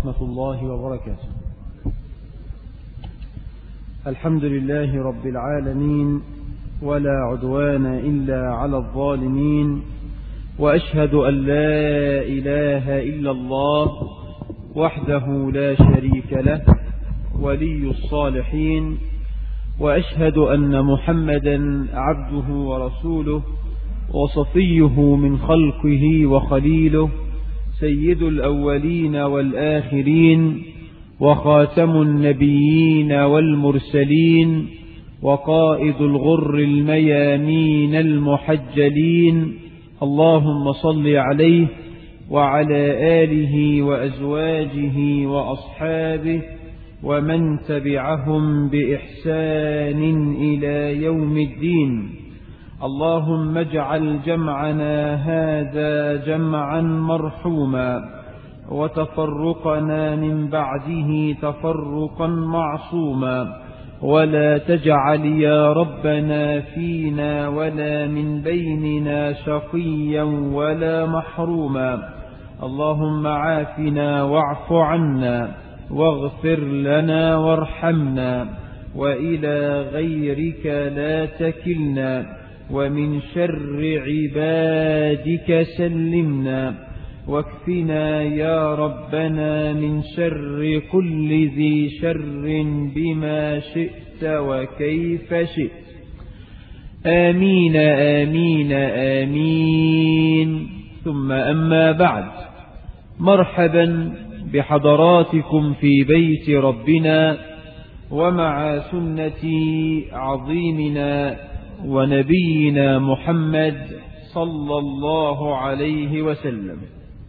ورحمة الله وبركاته الحمد لله رب العالمين ولا عدوان إلا على الظالمين وأشهد أن لا إله إلا الله وحده لا شريك له ولي الصالحين وأشهد أن محمدا عبده ورسوله وصفيه من خلقه وخليله سيد الأولين والآخرين وخاتم النبيين والمرسلين وقائد الغر الميامين المحجلين اللهم صل عليه وعلى آله وأزواجه وأصحابه ومن تبعهم بإحسان إلى يوم الدين اللهم اجعل جمعنا هذا جمعا مرحوما وتفرقنا من بعده تفرقا معصوما ولا تجعل يا ربنا فينا ولا من بيننا شقيا ولا محروما اللهم عافنا واعف عنا واغفر لنا وارحمنا وإلى غيرك لا تكلنا ومن شر عبادك سلمنا واكفنا يا ربنا من شر كل ذي شر بما شئت وكيف شئت آمين آمين آمين ثم أما بعد مرحبا بحضراتكم في بيت ربنا ومع سنة عظيمنا ونبينا محمد صلى الله عليه وسلم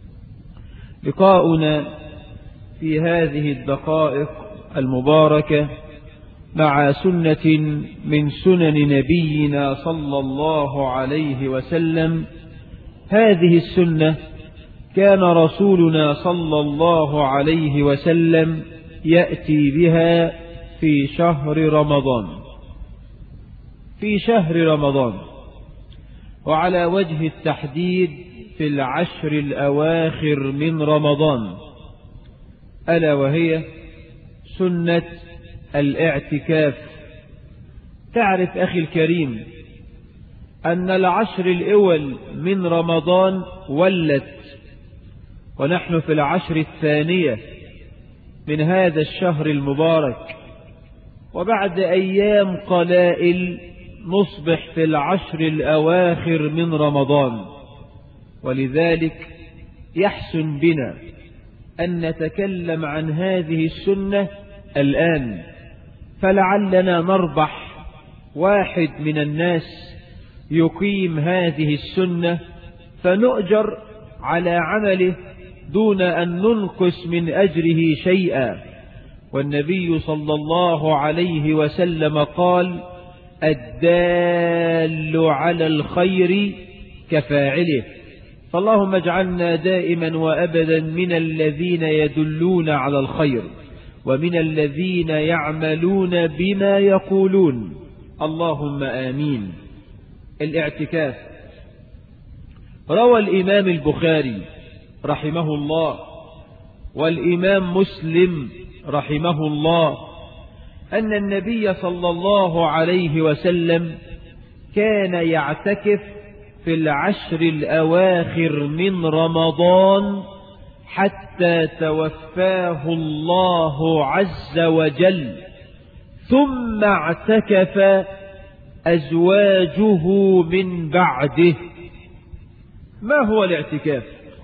لقاؤنا في هذه الدقائق المباركة مع سنة من سنن نبينا صلى الله عليه وسلم هذه السنة كان رسولنا صلى الله عليه وسلم يأتي بها في شهر رمضان في شهر رمضان وعلى وجه التحديد في العشر الأواخر من رمضان ألا وهي سنة الاعتكاف تعرف أخي الكريم أن العشر الأول من رمضان ولت ونحن في العشر الثانية من هذا الشهر المبارك وبعد أيام قلائل نصبح في العشر الأواخر من رمضان ولذلك يحسن بنا أن نتكلم عن هذه السنة الآن فلعلنا نربح واحد من الناس يقيم هذه السنة فنؤجر على عمله دون أن ننقص من أجره شيئا والنبي صلى الله عليه وسلم قال الدال على الخير كفاعله فاللهم اجعلنا دائما وأبدا من الذين يدلون على الخير ومن الذين يعملون بما يقولون اللهم آمين الاعتكاف روى الإمام البخاري رحمه الله والإمام مسلم رحمه الله أن النبي صلى الله عليه وسلم كان يعتكف في العشر الأواخر من رمضان حتى توفاه الله عز وجل ثم اعتكف أزواجه من بعده ما هو الاعتكاف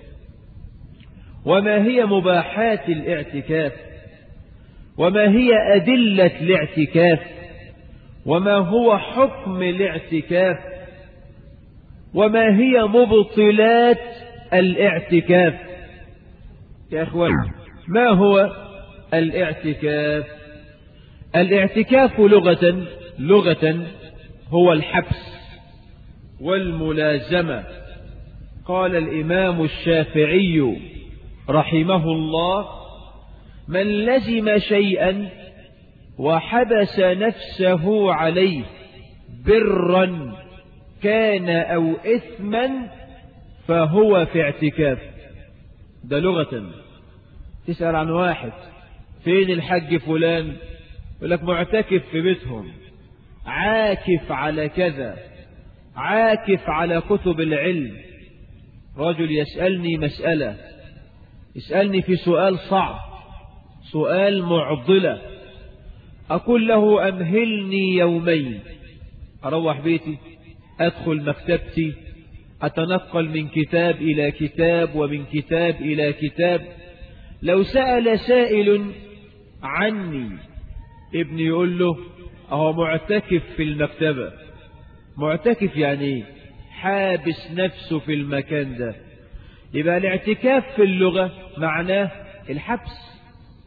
وما هي مباحات الاعتكاف وما هي أدلة الاعتكاف وما هو حكم الاعتكاف وما هي مبطلات الاعتكاف يا أخوان ما هو الاعتكاف الاعتكاف لغة لغة هو الحبس والملازمة قال الإمام الشافعي رحمه الله من لزم شيئا وحبس نفسه عليه برا كان أو إثما فهو في اعتكاف ده لغة تسأل عن واحد فين الحج فلان يقول لك معتكف في بيتهم عاكف على كذا عاكف على كتب العلم رجل يسألني مسألة يسألني في سؤال صعب سؤال معضلة أقول له أمهلني يومين أروح بيتي أدخل مكتبتي أتنقل من كتاب إلى كتاب ومن كتاب إلى كتاب لو سأل سائل عني ابني يقول له أهو معتكف في المكتبة معتكف يعني ايه حابس نفسه في المكان ده يبقى الاعتكاف في اللغة معناه الحبس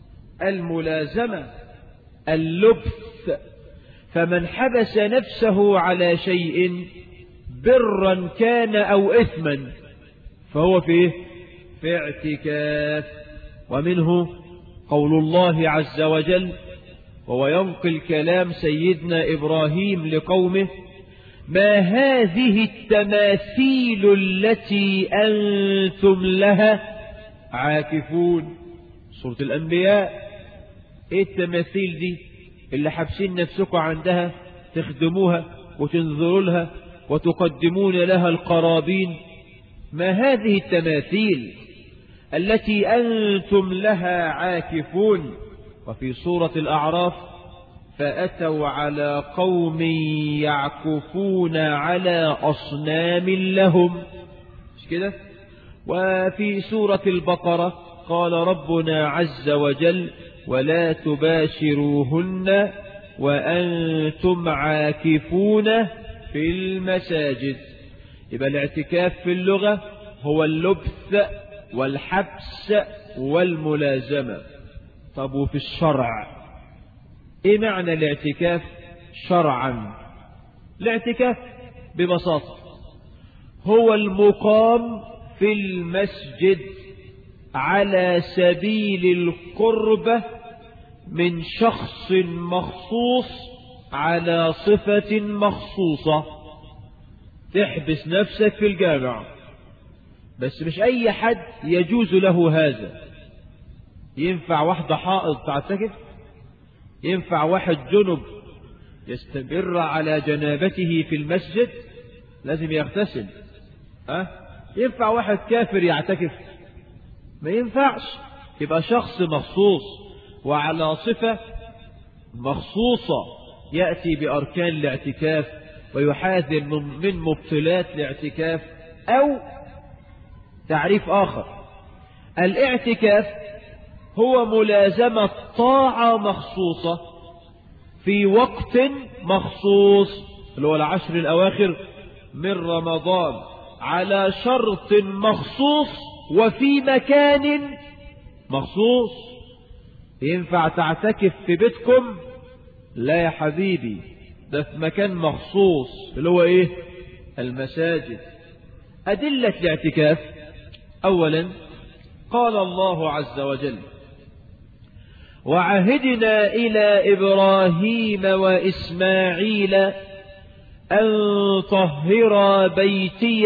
الملازمة اللبث فمن حبس نفسه على شيء برا كان أو إثما فهو في في اعتكاف ومنه قول الله عز وجل وهو ينقل كلام سيدنا إبراهيم لقومه ما هذه التماثيل التي أنتم لها عاكفون سورة الأنبياء ايه التماثيل دي اللي حابسين نفسكم عندها تخدموها وتنظروا لها وتقدمون لها القرابين ما هذه التماثيل التي أنتم لها عاكفون وفي سورة الأعراف فأتوا على قوم يعكفون على أصنام لهم مش كده وفي سورة البقرة قال ربنا عز وجل ولا تباشروهن وأنتم عاكفون في المساجد يبقى الاعتكاف في اللغة هو اللبث والحبس والملازمة طب وفي الشرع ايه معنى الاعتكاف شرعا الاعتكاف ببساطة هو المقام في المسجد على سبيل القربة من شخص مخصوص على صفة مخصوصة تحبس نفسك في الجامع بس مش أي حد يجوز له هذا ينفع واحدة حائض تعتكف ينفع واحد جنب يستمر على جنابته في المسجد لازم يغتسل أه؟ ينفع واحد كافر يعتكف ما ينفعش يبقى شخص مخصوص وعلى صفة مخصوصة يأتي بأركان الاعتكاف ويحاذر من مبطلات الاعتكاف أو تعريف آخر الاعتكاف هو ملازمة طاعة مخصوصة في وقت مخصوص اللي هو العشر الأواخر من رمضان على شرط مخصوص وفي مكان مخصوص ينفع تعتكف في بيتكم لا يا حبيبي ده في مكان مخصوص اللي هو ايه المساجد أدلة الاعتكاف أولا قال الله عز وجل وعهدنا إلى إبراهيم وإسماعيل أن طهر بيتي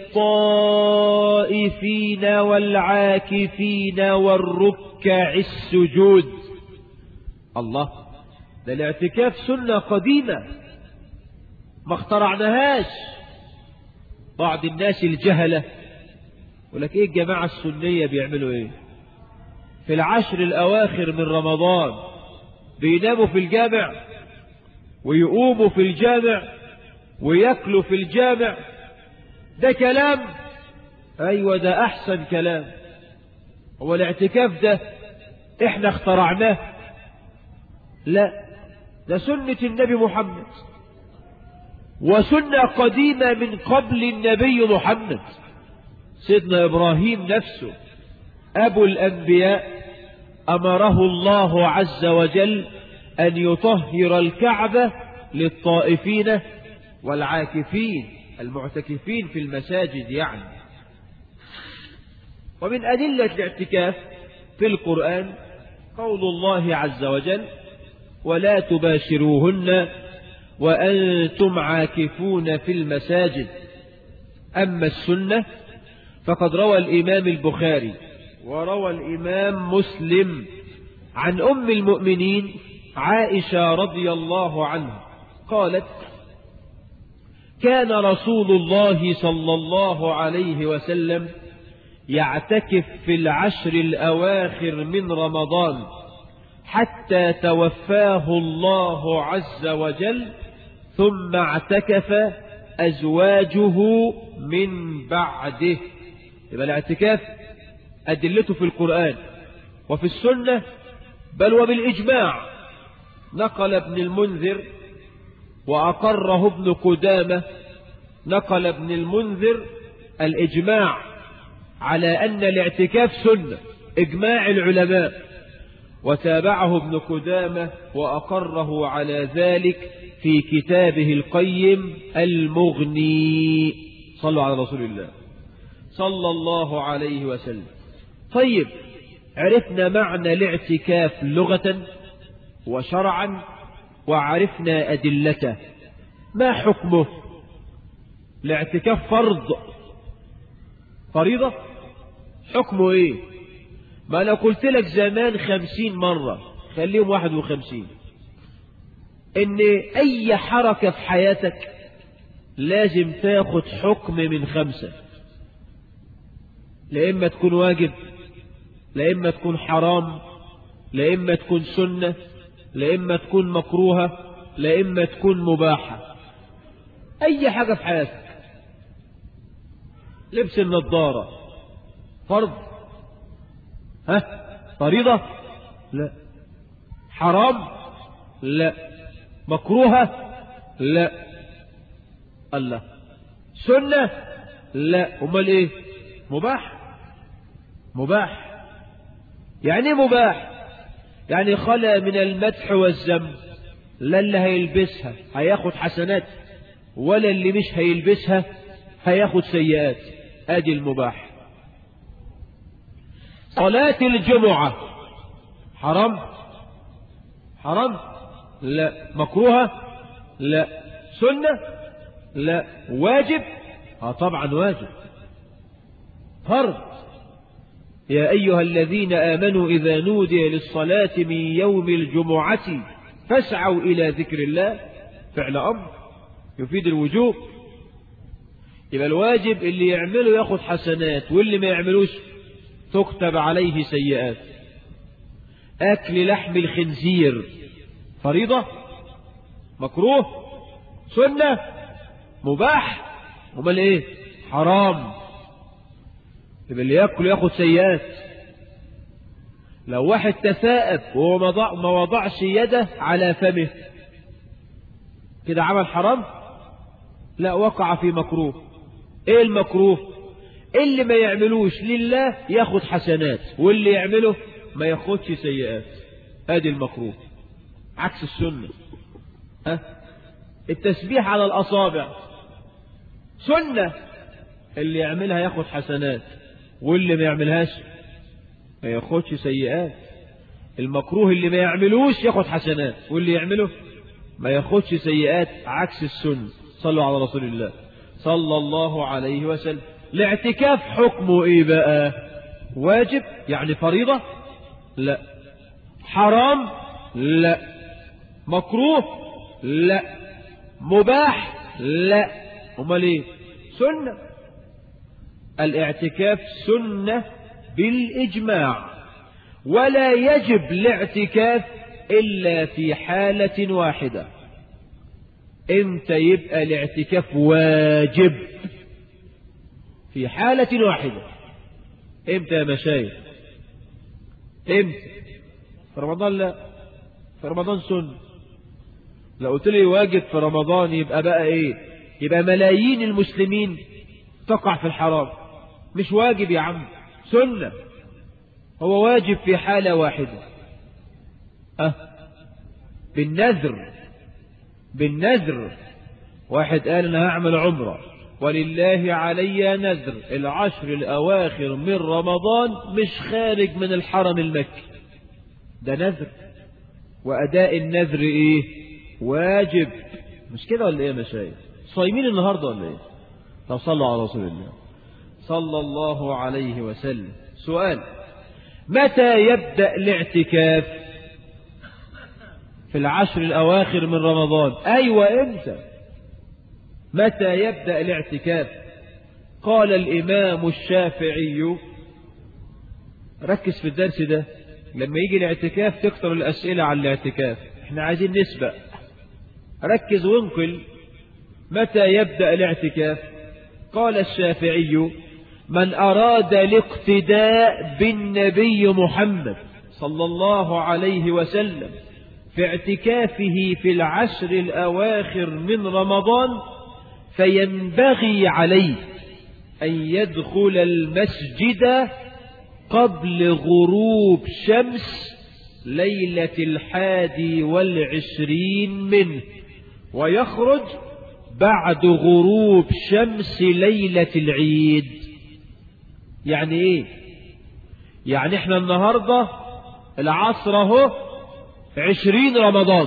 للطائفين والعاكفين والركع السجود الله ده الاعتكاف سنة قديمة ما اخترعناهاش بعض الناس الجهلة ولك ايه الجماعة السنية بيعملوا ايه في العشر الأواخر من رمضان بيناموا في الجامع ويقوموا في الجامع ويأكلوا في الجامع ده كلام أيوة ده أحسن كلام هو الاعتكاف ده احنا اخترعناه لا ده سنة النبي محمد وسنة قديمة من قبل النبي محمد سيدنا إبراهيم نفسه أبو الأنبياء أمره الله عز وجل أن يطهر الكعبة للطائفين والعاكفين المعتكفين في المساجد يعني ومن أدلة الاعتكاف في القرآن قول الله عز وجل ولا تباشروهن وأنتم عاكفون في المساجد أما السنة فقد روى الإمام البخاري وروى الإمام مسلم عن أم المؤمنين عائشة رضي الله عنها قالت كان رسول الله صلى الله عليه وسلم يعتكف في العشر الأواخر من رمضان حتى توفاه الله عز وجل ثم اعتكف أزواجه من بعده يبقى الاعتكاف أدلته في القرآن وفي السنة بل وبالإجماع نقل ابن المنذر وأقره ابن قدامة نقل ابن المنذر الإجماع على أن الاعتكاف سنة إجماع العلماء وتابعه ابن قدامة وأقره على ذلك في كتابه القيم المغني صلوا على رسول الله صلى الله عليه وسلم طيب عرفنا معنى الاعتكاف لغة وشرعا وعرفنا أدلته ما حكمه الاعتكاف فرض فريضة حكمه ايه ما انا قلت لك زمان خمسين مرة خليهم واحد وخمسين ان اي حركة في حياتك لازم تاخد حكم من خمسة لإما تكون واجب لإما تكون حرام لإما تكون سنة لإما تكون مكروهة لإما تكون مباحة أي حاجة في حياتك لبس النظارة فرض ها فريضة لا حرام لا مكروهة لا الله سنة لا امال ايه مباح مباح يعني مباح يعني خلى من المدح والذم لا اللي هيلبسها هياخد حسنات ولا اللي مش هيلبسها هياخد سيئات ادي المباح صلاة الجمعة حرام حرام لا مكروهة لا سنة لا واجب اه طبعا واجب فرض يا أيها الذين آمنوا إذا نودي للصلاة من يوم الجمعة فاسعوا إلى ذكر الله فعل أمر يفيد الوجوب يبقى الواجب اللي يعمله ياخد حسنات واللي ما يعملوش تكتب عليه سيئات أكل لحم الخنزير فريضة مكروه سنة مباح امال ايه حرام يبقى اللي ياكل ياخد سيئات لو واحد تثاءب وهو ما وضعش يده على فمه كده عمل حرام لا وقع في مكروه ايه المكروه اللي ما يعملوش لله ياخد حسنات واللي يعمله ما ياخدش سيئات ادي المكروه عكس السنة ها التسبيح على الأصابع سنة اللي يعملها ياخد حسنات واللي ما يعملهاش ما ياخدش سيئات المكروه اللي ما يعملوش ياخد حسنات واللي يعمله ما ياخدش سيئات عكس السنة صلوا على رسول الله صلى الله عليه وسلم الاعتكاف حكمه ايه بقى واجب يعني فريضة لا حرام لا مكروه لا مباح لا امال ايه سنة الاعتكاف سنة بالاجماع ولا يجب الاعتكاف الا في حالة واحدة امتى يبقى الاعتكاف واجب في حالة واحدة امتى يا مشايخ امتى في رمضان لا في رمضان سنة لو قلت لي واجب في رمضان يبقى بقى ايه يبقى ملايين المسلمين تقع في الحرام مش واجب يا عم سنة هو واجب في حالة واحدة أه بالنذر بالنذر واحد قال انا هعمل عمره ولله علي نذر العشر الأواخر من رمضان مش خارج من الحرم المكي ده نذر وأداء النذر إيه واجب مش كده ولا إيه يا مشايخ صايمين النهاردة ولا إيه طب صلوا على رسول الله صلى الله عليه وسلم سؤال متى يبدأ الاعتكاف في العشر الأواخر من رمضان أيوة إمتى متى يبدأ الاعتكاف قال الإمام الشافعي ركز في الدرس ده لما يجي الاعتكاف تكتر الأسئلة عن الاعتكاف احنا عايزين نسبق ركز وانقل متى يبدأ الاعتكاف قال الشافعي من أراد الاقتداء بالنبي محمد صلى الله عليه وسلم في اعتكافه في العشر الأواخر من رمضان فينبغي عليه أن يدخل المسجد قبل غروب شمس ليلة الحادي والعشرين منه ويخرج بعد غروب شمس ليلة العيد يعني ايه يعني احنا النهاردة العصر اهو عشرين رمضان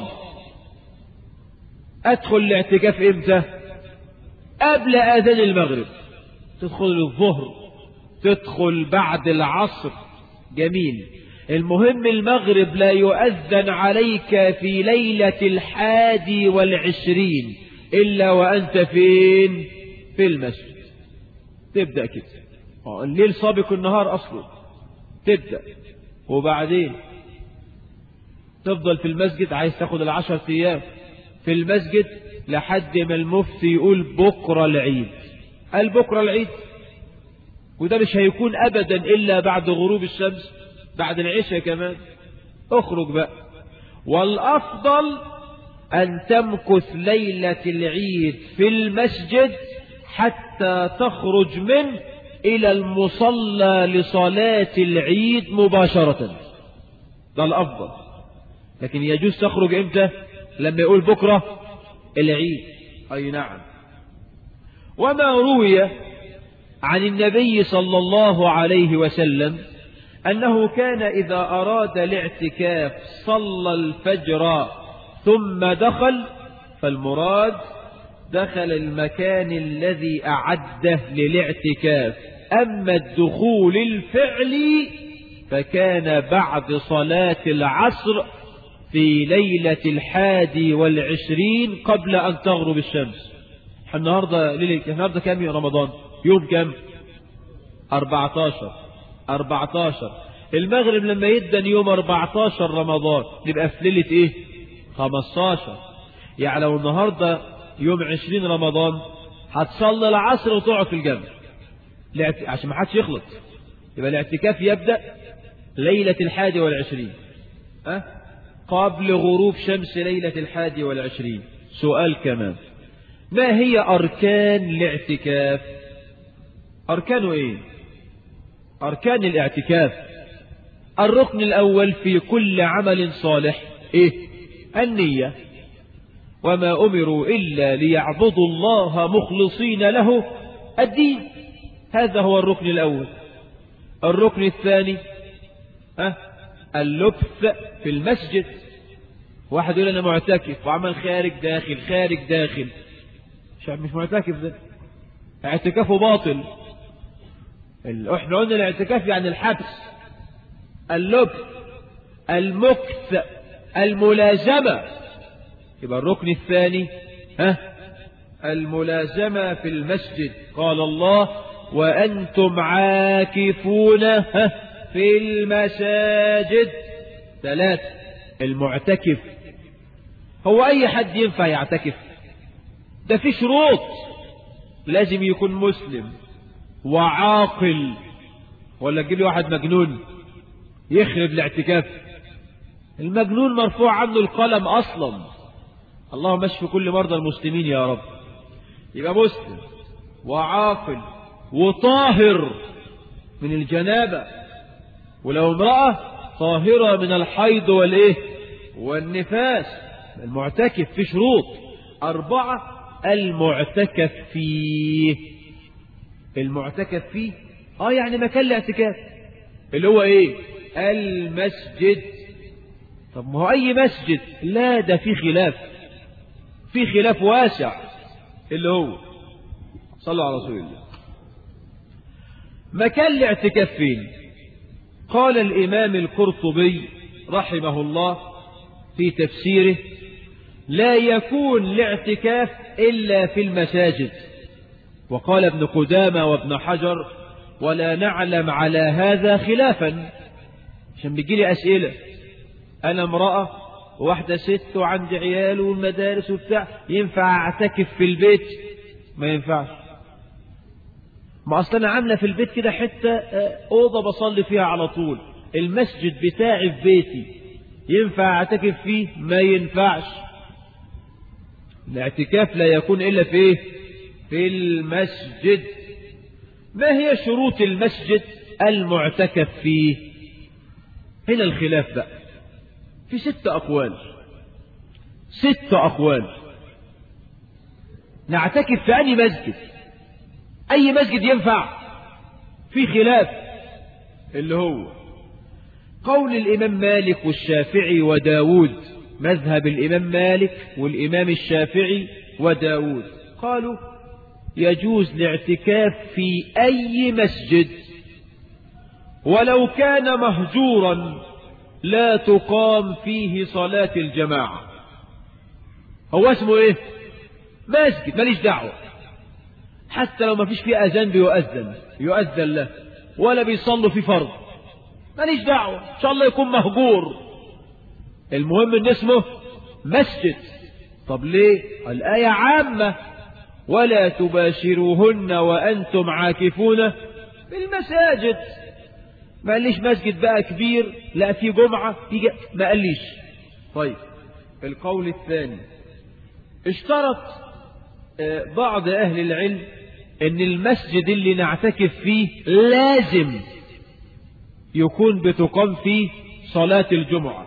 ادخل الاعتكاف امتى قبل اذان المغرب تدخل الظهر تدخل بعد العصر جميل المهم المغرب لا يؤذن عليك في ليلة الحادي والعشرين إلا وأنت فين في المسجد تبدأ كده الليل سابق النهار أصله تبدأ وبعدين تفضل في المسجد عايز تاخد العشر أيام في المسجد لحد ما المفتي يقول بكرة العيد قال بكرة العيد وده مش هيكون أبدا إلا بعد غروب الشمس بعد العشاء كمان اخرج بقى والأفضل أن تمكث ليلة العيد في المسجد حتى تخرج منه إلى المصلى لصلاة العيد مباشرة ده الأفضل لكن يجوز تخرج إمتى لما يقول بكرة العيد أي نعم وما روي عن النبي صلى الله عليه وسلم أنه كان إذا أراد الاعتكاف صلى الفجر ثم دخل فالمراد دخل المكان الذي أعده للاعتكاف أما الدخول الفعلي فكان بعد صلاة العصر في ليلة الحادي والعشرين قبل أن تغرب الشمس النهاردة ليلة النهاردة كام يوم رمضان يوم كام 14 14 المغرب لما يدن يوم 14 رمضان نبقى في ليلة ايه 15 يعني لو النهاردة يوم 20 رمضان هتصلي العصر وتقعد في الجنة عشان ما حدش يخلط يبقى الاعتكاف يبدأ ليلة الحادي والعشرين أه؟ قبل غروب شمس ليلة الحادي والعشرين سؤال كمان ما هي أركان الاعتكاف أركانه إيه أركان الاعتكاف الركن الأول في كل عمل صالح إيه النية وما أمروا إلا ليعبدوا الله مخلصين له الدين هذا هو الركن الأول الركن الثاني أه اللبث في المسجد واحد يقول أنا معتكف وعمل خارج داخل خارج داخل مش معتكف ده اعتكافه باطل احنا قلنا الاعتكاف يعني الحبس اللبث المكث الملازمة يبقى الركن الثاني ها الملازمة في المسجد قال الله وأنتم عاكفون ها في المساجد ثلاثة المعتكف هو أي حد ينفع يعتكف ده في شروط لازم يكون مسلم وعاقل ولا تجيب لي واحد مجنون يخرب الاعتكاف المجنون مرفوع عنه القلم اصلا اللهم اشف كل مرضى المسلمين يا رب يبقى مسلم وعاقل وطاهر من الجنابة ولو امرأة طاهرة من الحيض والايه والنفاس المعتكف في شروط أربعة المعتكف فيه المعتكف فيه اه يعني مكان الاعتكاف اللي هو ايه المسجد طب ما هو اي مسجد لا ده في خلاف في خلاف واسع اللي هو صلوا على رسول الله مكان الاعتكاف فين قال الإمام القرطبي رحمه الله في تفسيره لا يكون الاعتكاف إلا في المساجد وقال ابن قدامة وابن حجر ولا نعلم على هذا خلافا عشان بيجي لي أسئلة أنا امرأة وواحدة ست وعندي عيال والمدارس وبتاع ينفع أعتكف في البيت ما ينفعش ما أصلا أنا عاملة في البيت كده حتة أوضة بصلي فيها على طول المسجد بتاعي في بيتي ينفع أعتكف فيه ما ينفعش الاعتكاف لا يكون إلا في إيه؟ في المسجد ما هي شروط المسجد المعتكف فيه هنا الخلاف بقى في ست أقوال ست أقوال نعتكف في أي مسجد أي مسجد ينفع في خلاف اللي هو قول الإمام مالك والشافعي وداود مذهب الإمام مالك والإمام الشافعي وداود قالوا يجوز الاعتكاف في أي مسجد ولو كان مهجورا لا تقام فيه صلاة الجماعة هو اسمه ايه مسجد ماليش دعوة حتى لو ما فيش فيه أذان بيؤذن يؤذن له ولا بيصلوا في فرض ماليش دعوة إن شاء الله يكون مهجور المهم ان اسمه مسجد طب ليه الآية عامة ولا تباشروهن وأنتم عاكفون في المساجد ما قاليش مسجد بقى كبير لا في جمعة في ج... ما قاليش طيب القول الثاني اشترط بعض أهل العلم ان المسجد اللي نعتكف فيه لازم يكون بتقام فيه صلاة الجمعة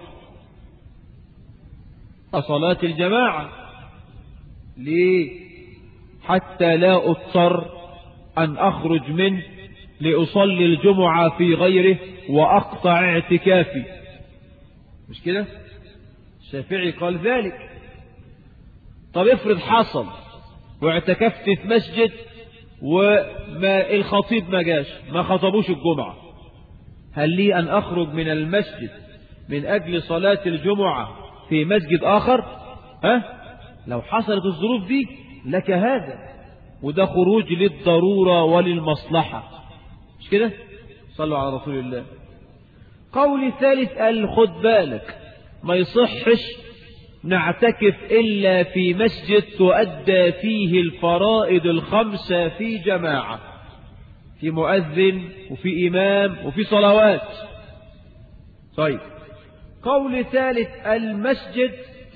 صلاة الجماعة ليه حتى لا اضطر ان اخرج منه لأصلي الجمعة في غيره وأقطع اعتكافي مش كده الشافعي قال ذلك طب افرض حصل واعتكفت في مسجد وما الخطيب ما جاش ما خطبوش الجمعة هل لي أن أخرج من المسجد من أجل صلاة الجمعة في مسجد آخر ها لو حصلت الظروف دي لك هذا وده خروج للضرورة وللمصلحة مش كده صلوا على رسول الله قول ثالث قال خد بالك ما يصحش نعتكف إلا في مسجد تؤدى فيه الفرائض الخمسة في جماعة في مؤذن وفي إمام وفي صلوات طيب قول ثالث المسجد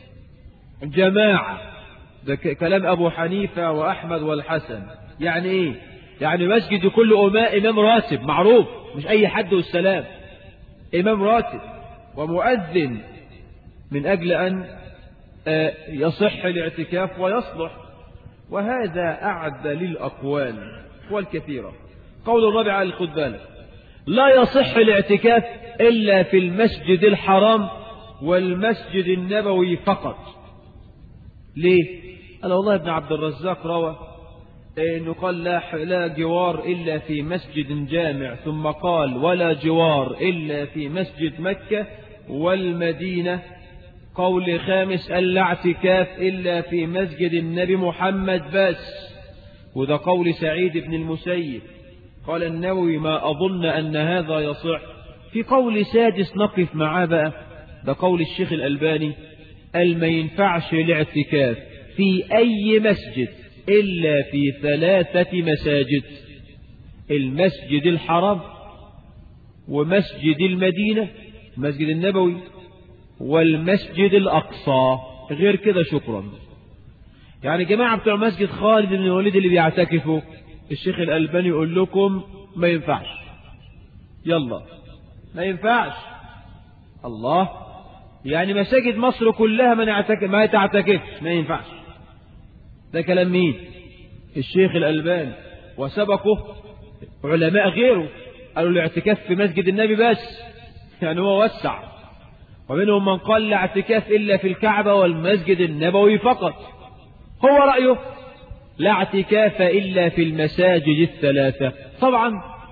جماعة ده كلام أبو حنيفة وأحمد والحسن يعني إيه يعني مسجد كل إمام راتب معروف مش أي حد والسلام إمام راتب ومؤذن من أجل أن يصح الاعتكاف ويصلح وهذا أعد للأقوال والكثيرة قول الرابع على الخد بالك لا يصح الاعتكاف إلا في المسجد الحرام والمسجد النبوي فقط ليه قال والله ابن عبد الرزاق روى انه قال لا, لا جوار الا في مسجد جامع ثم قال ولا جوار الا في مسجد مكة والمدينة قول خامس لا اعتكاف الا في مسجد النبي محمد بس وده قول سعيد بن المسيب قال النووي ما اظن ان هذا يصح في قول سادس نقف معاه بقى ده قول الشيخ الالباني قال ما ينفعش الاعتكاف في اي مسجد إلا في ثلاثة مساجد المسجد الحرام ومسجد المدينة المسجد النبوي والمسجد الأقصى غير كده شكرا يعني جماعة بتوع مسجد خالد بن الوليد اللي بيعتكفوا الشيخ الألباني يقول لكم ما ينفعش يلا ما ينفعش الله يعني مساجد مصر كلها ما نعتكف ما تعتكفش ما ينفعش ده كلام مين الشيخ الألباني وسبقه علماء غيره قالوا الاعتكاف في مسجد النبي بس يعني هو وسع ومنهم من قال لا اعتكاف إلا في الكعبة والمسجد النبوي فقط هو رأيه لا اعتكاف إلا في المساجد الثلاثة طبعا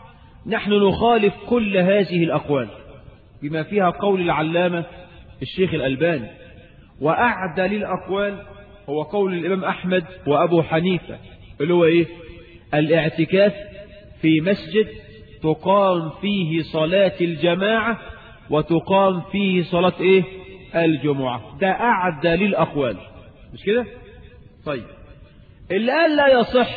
نحن نخالف كل هذه الأقوال بما فيها قول العلامة الشيخ الألباني وأعدى للأقوال هو قول الإمام أحمد وأبو حنيفة اللي هو إيه الاعتكاف في مسجد تقام فيه صلاة الجماعة وتقام فيه صلاة إيه الجمعة ده أعدى للأقوال مش كده طيب اللي قال لا يصح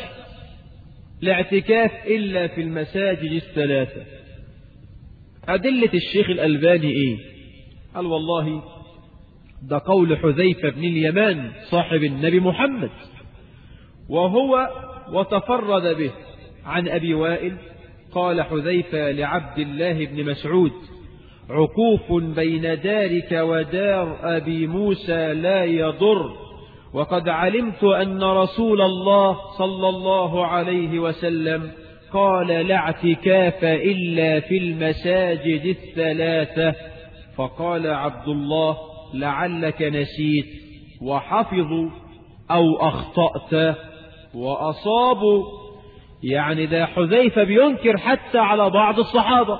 الاعتكاف إلا في المساجد الثلاثة أدلة الشيخ الألباني إيه قال والله ده قول حذيفة بن اليمان صاحب النبي محمد وهو وتفرد به عن أبي وائل قال حذيفة لعبد الله بن مسعود عكوف بين دارك ودار أبي موسى لا يضر وقد علمت أن رسول الله صلى الله عليه وسلم قال لا اعتكاف إلا في المساجد الثلاثة فقال عبد الله لعلك نسيت وحفظوا أو أخطأت وأصابوا يعني ذا حذيفة بينكر حتى على بعض الصحابة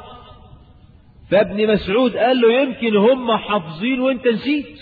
فابن مسعود قال له يمكن هم حافظين وانت نسيت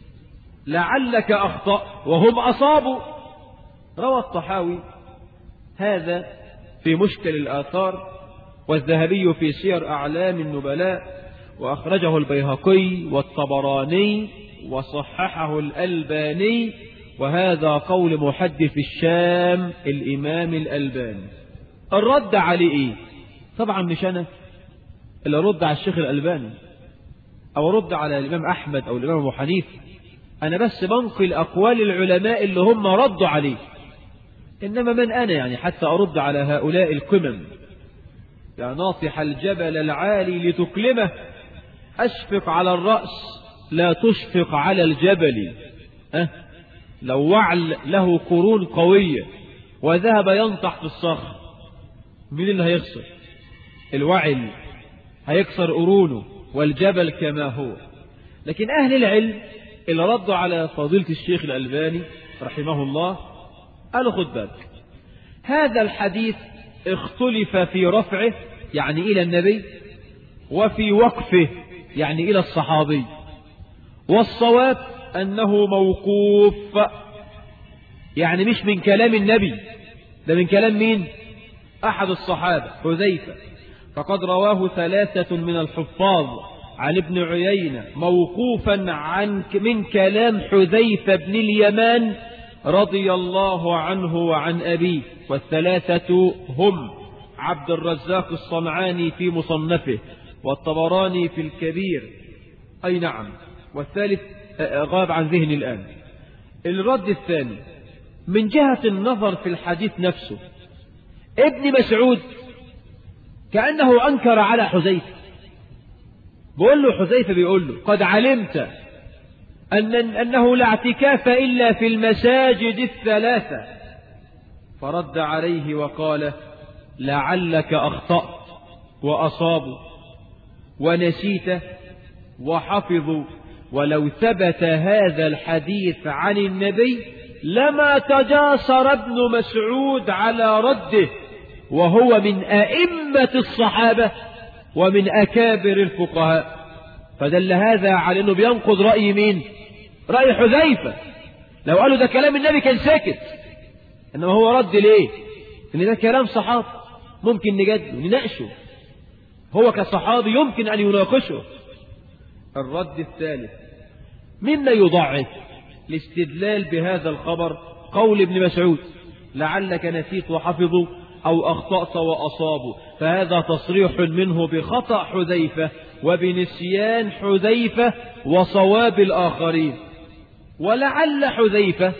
لعلك أخطأ وهم أصابوا روى الطحاوي هذا في مشكل الآثار والذهبي في سير أعلام النبلاء وأخرجه البيهقي والطبراني وصححه الألباني وهذا قول محدث الشام الإمام الألباني الرد عليه إيه طبعا مش أنا اللي أرد على الشيخ الألباني أو أرد على الإمام أحمد أو الإمام أبو حنيفة أنا بس بنقل أقوال العلماء اللي هم ردوا عليه إنما من أنا يعني حتى أرد على هؤلاء القمم يا ناطح الجبل العالي لتكلمه أشفق على الرأس لا تشفق على الجبل أه؟ لو وعل له قرون قوية وذهب ينطح في الصخر مين اللي هيخسر الوعل هيكسر قرونه والجبل كما هو لكن أهل العلم اللي ردوا على فضيلة الشيخ الألباني رحمه الله قالوا خد بالك هذا الحديث اختلف في رفعه يعني إلى النبي وفي وقفه يعني إلى الصحابي والصواب أنه موقوف يعني مش من كلام النبي ده من كلام مين أحد الصحابة حذيفة فقد رواه ثلاثة من الحفاظ عن ابن عيينة موقوفا عن من كلام حذيفة بن اليمان رضي الله عنه وعن أبيه والثلاثة هم عبد الرزاق الصنعاني في مصنفه والطبراني في الكبير أي نعم والثالث غاب عن ذهني الآن الرد الثاني من جهة النظر في الحديث نفسه ابن مسعود كأنه أنكر على حذيفة بقول له حذيفة بيقول له قد علمت أن أنه لا اعتكاف إلا في المساجد الثلاثة فرد عليه وقال لعلك أخطأت وأصابوا ونسيت وحفظوا ولو ثبت هذا الحديث عن النبي لما تجاسر ابن مسعود على رده وهو من أئمة الصحابة ومن أكابر الفقهاء فدل هذا على أنه بينقض رأي مين رأي حذيفة لو قالوا ده كلام النبي كان ساكت إنما هو رد ليه إن ده كلام صحابي ممكن نجده نناقشه هو كصحابي يمكن أن يناقشه الرد الثالث مما يضعف الاستدلال بهذا الخبر قول ابن مسعود لعلك نسيت وحفظوا أو أخطأت وأصابوا فهذا تصريح منه بخطأ حذيفة وبنسيان حذيفة وصواب الآخرين ولعل حذيفة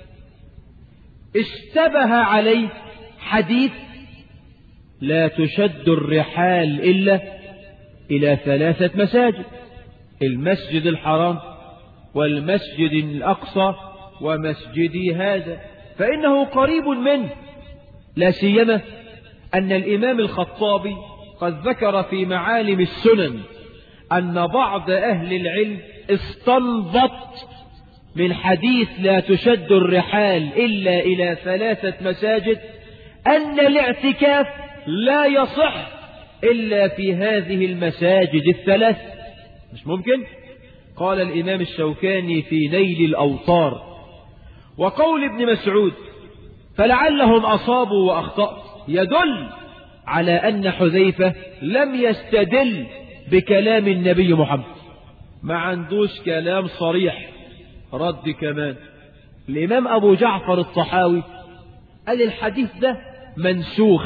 اشتبه عليه حديث لا تشد الرحال إلا إلى ثلاثة مساجد المسجد الحرام والمسجد الأقصى ومسجدي هذا فإنه قريب منه لا سيما أن الإمام الخطابي قد ذكر في معالم السنن أن بعض أهل العلم استنبط من حديث لا تشد الرحال إلا إلى ثلاثة مساجد أن الاعتكاف لا يصح إلا في هذه المساجد الثلاث مش ممكن قال الإمام الشوكاني في نيل الأوطار وقول ابن مسعود فلعلهم أصابوا وأخطأت يدل على أن حذيفة لم يستدل بكلام النبي محمد ما عندوش كلام صريح رد كمان الإمام أبو جعفر الطحاوي قال الحديث ده منسوخ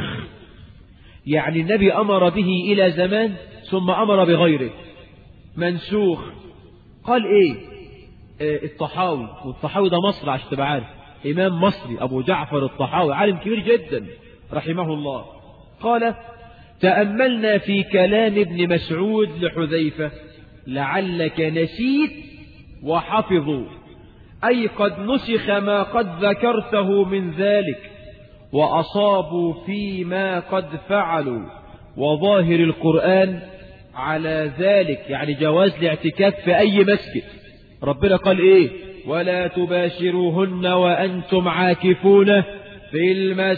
يعني النبي أمر به إلى زمان ثم أمر بغيره منسوخ قال إيه آه الطحاوي والطحاوي ده مصري عشان تبقى عارف إمام مصري أبو جعفر الطحاوي عالم كبير جدا رحمه الله قال تأملنا في كلام ابن مسعود لحذيفة لعلك نسيت وحفظوا أي قد نسخ ما قد ذكرته من ذلك وأصابوا فيما قد فعلوا وظاهر القرآن على ذلك يعني جواز الاعتكاف في أي مسجد ربنا قال إيه ولا تباشروهن وأنتم عاكفون في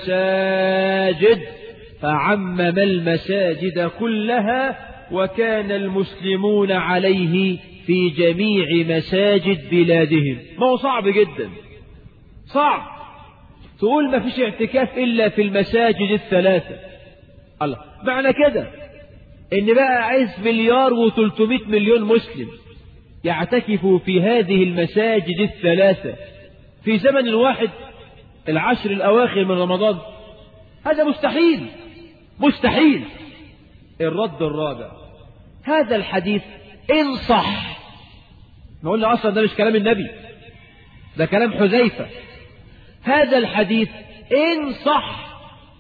المساجد فعمم المساجد كلها وكان المسلمون عليه في جميع مساجد بلادهم ما هو صعب جدا صعب تقول ما فيش اعتكاف إلا في المساجد الثلاثة الله معنى كده ان بقى عايز مليار و300 مليون مسلم يعتكفوا في هذه المساجد الثلاثة في زمن واحد العشر الأواخر من رمضان هذا مستحيل مستحيل الرد الرابع هذا الحديث إن صح نقول له أصلا ده مش كلام النبي ده كلام حذيفة هذا الحديث إن صح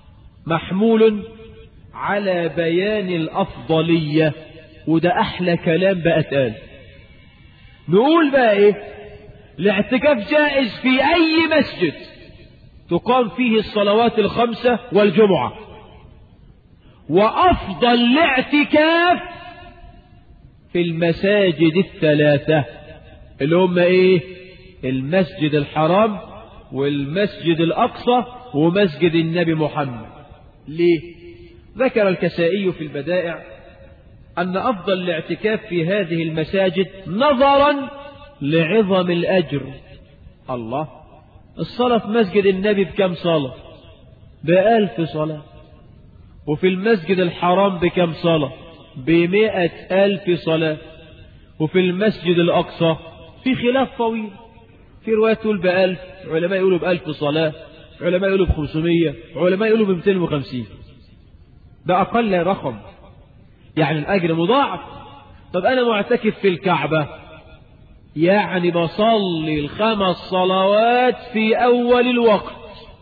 محمول على بيان الأفضلية وده أحلى كلام بقى اتقال نقول بقى إيه الاعتكاف جائز في أي مسجد تقام فيه الصلوات الخمسة والجمعة وأفضل الاعتكاف في المساجد الثلاثة اللي هم إيه المسجد الحرام والمسجد الأقصى ومسجد النبي محمد ليه ذكر الكسائي في البدائع أن أفضل الاعتكاف في هذه المساجد نظرا لعظم الأجر الله الصلاة في مسجد النبي بكم صلاة بألف صلاة وفي المسجد الحرام بكم صلاة بمئة ألف صلاة وفي المسجد الأقصى في خلاف طويل في رواية تقول بألف علماء يقولوا بألف صلاة علماء يقولوا بخمسمية علماء يقولوا بمتين وخمسين ده أقل رقم يعني الأجر مضاعف طب أنا معتكف في الكعبة يعني بصلي الخمس صلوات في أول الوقت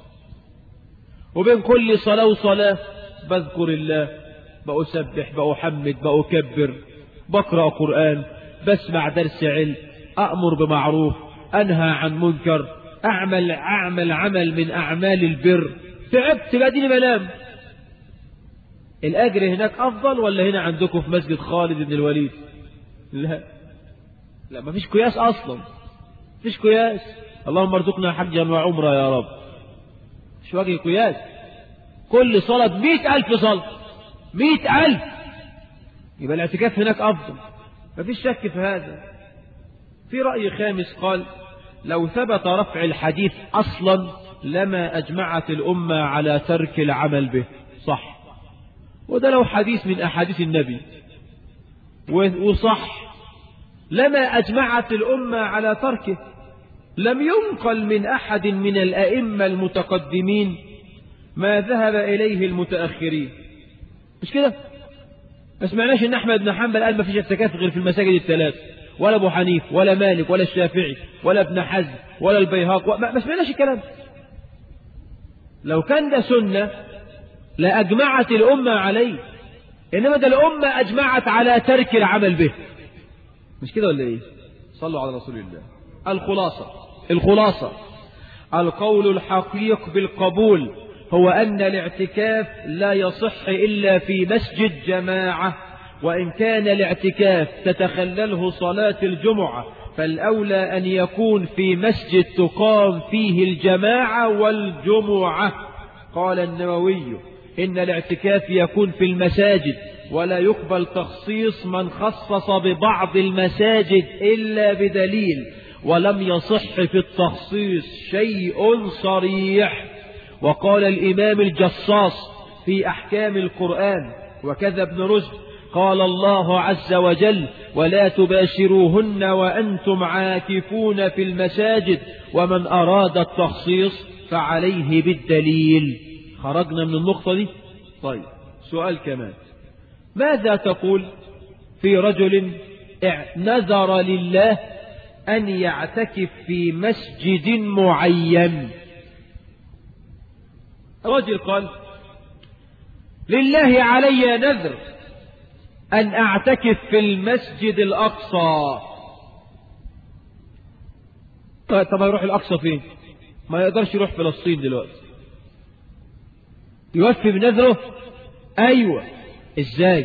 وبين كل صلاة وصلاة بذكر الله بأسبح بأحمد بأكبر بقرأ قرآن بسمع درس علم أأمر بمعروف أنهى عن منكر أعمل أعمل عمل من أعمال البر تعبت بعدين بنام الأجر هناك أفضل ولا هنا عندكم في مسجد خالد بن الوليد لا لا ما فيش قياس أصلا فيش قياس اللهم ارزقنا حجا وعمرة يا رب مش وجه قياس كل صلاة مئة ألف صلاة مئة ألف يبقى الاعتكاف هناك أفضل ما فيش شك في هذا في رأي خامس قال لو ثبت رفع الحديث أصلا لما أجمعت الأمة على ترك العمل به صح وده لو حديث من أحاديث النبي وصح لما أجمعت الأمة على تركه لم ينقل من أحد من الأئمة المتقدمين ما ذهب إليه المتأخرين مش كده ما سمعناش ان احمد بن حنبل قال ما فيش اعتكاف غير في المساجد الثلاث ولا ابو حنيف ولا مالك ولا الشافعي ولا ابن حزم ولا البيهاق ما سمعناش الكلام لو كان ده سنة لأجمعت الأمة عليه إنما ده الأمة أجمعت على ترك العمل به مش كده ولا إيه صلوا على رسول الله الخلاصة الخلاصة القول الحقيق بالقبول هو أن الاعتكاف لا يصح إلا في مسجد جماعة وإن كان الاعتكاف تتخلله صلاة الجمعة فالأولى أن يكون في مسجد تقام فيه الجماعة والجمعة قال النووي إن الاعتكاف يكون في المساجد ولا يقبل تخصيص من خصص ببعض المساجد إلا بدليل ولم يصح في التخصيص شيء صريح وقال الإمام الجصاص في أحكام القرآن وكذا ابن رشد قال الله عز وجل ولا تباشروهن وأنتم عاكفون في المساجد ومن أراد التخصيص فعليه بالدليل خرجنا من النقطة دي طيب سؤال كمان ماذا تقول في رجل نذر لله أن يعتكف في مسجد معين رجل قال لله علي نذر أن أعتكف في المسجد الأقصى طيب طب يروح الأقصى فين ما يقدرش يروح فلسطين دلوقتي يوفي بنذره أيوة إزاي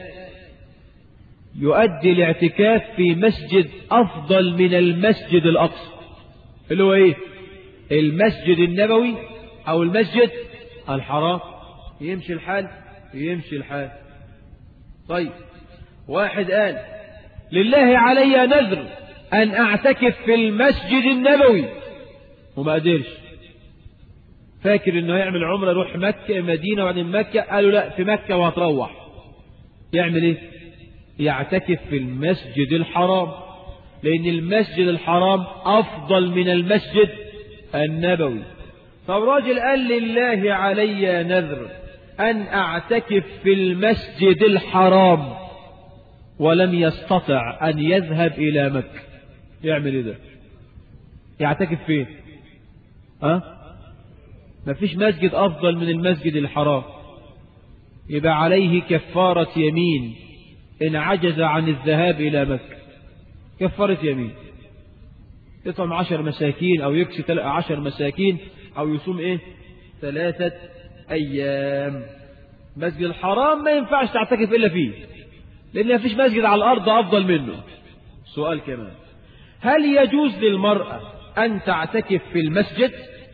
يؤدي الاعتكاف في مسجد أفضل من المسجد الأقصى اللي هو إيه المسجد النبوي أو المسجد الحرام يمشي الحال يمشي الحال طيب واحد قال لله علي نذر أن أعتكف في المسجد النبوي وما قدرش فاكر انه يعمل عمره يروح مكة مدينة وبعدين مكة قالوا لا في مكة وهتروح يعمل ايه يعتكف في المسجد الحرام لان المسجد الحرام افضل من المسجد النبوي فالراجل قال لله علي نذر ان اعتكف في المسجد الحرام ولم يستطع ان يذهب الى مكة يعمل ايه ده يعتكف فين ها أه؟ ما فيش مسجد أفضل من المسجد الحرام يبقى عليه كفارة يمين إن عجز عن الذهاب إلى مكة كفارة يمين يطعم عشر مساكين أو يكسي عشر مساكين أو يصوم إيه ثلاثة أيام مسجد الحرام ما ينفعش تعتكف إلا فيه لأن ما فيش مسجد على الأرض أفضل منه سؤال كمان هل يجوز للمرأة أن تعتكف في المسجد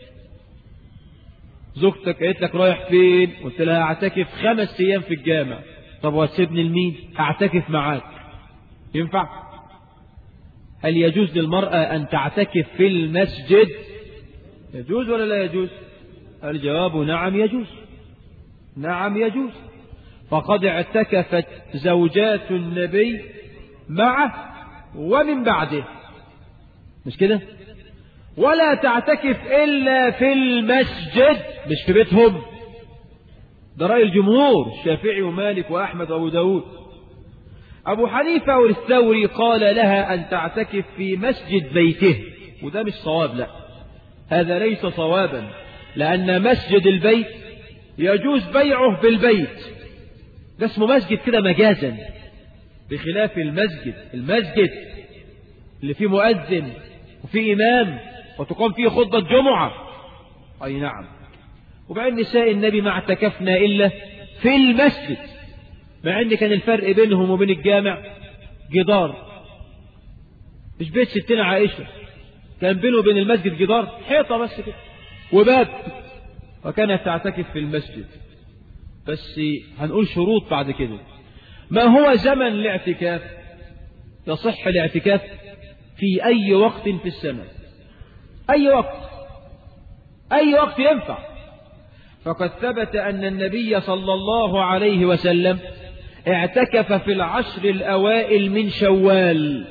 زوجتك قالت لك رايح فين قلت لها اعتكف خمس ايام في الجامع طب وهتسيبني لمين اعتكف معاك ينفع هل يجوز للمرأة ان تعتكف في المسجد يجوز ولا لا يجوز الجواب نعم يجوز نعم يجوز فقد اعتكفت زوجات النبي معه ومن بعده مش كده ولا تعتكف إلا في المسجد مش في بيتهم ده رأي الجمهور الشافعي ومالك وأحمد وأبو داود أبو حنيفة والثوري قال لها أن تعتكف في مسجد بيته وده مش صواب لا هذا ليس صوابا لأن مسجد البيت يجوز بيعه بالبيت ده اسمه مسجد كده مجازا بخلاف المسجد المسجد اللي فيه مؤذن وفيه إمام وتقام فيه خطبة جمعة أي نعم وبعدين نساء النبي ما اعتكفنا إلا في المسجد مع أن كان الفرق بينهم وبين الجامع جدار مش بيت ستنا عائشة كان بينه وبين المسجد جدار حيطة بس كده وباب وكانت تعتكف في المسجد بس هنقول شروط بعد كده ما هو زمن الاعتكاف يصح الاعتكاف في أي وقت في السنة أي وقت أي وقت ينفع فقد ثبت أن النبي صلى الله عليه وسلم اعتكف في العشر الأوائل من شوال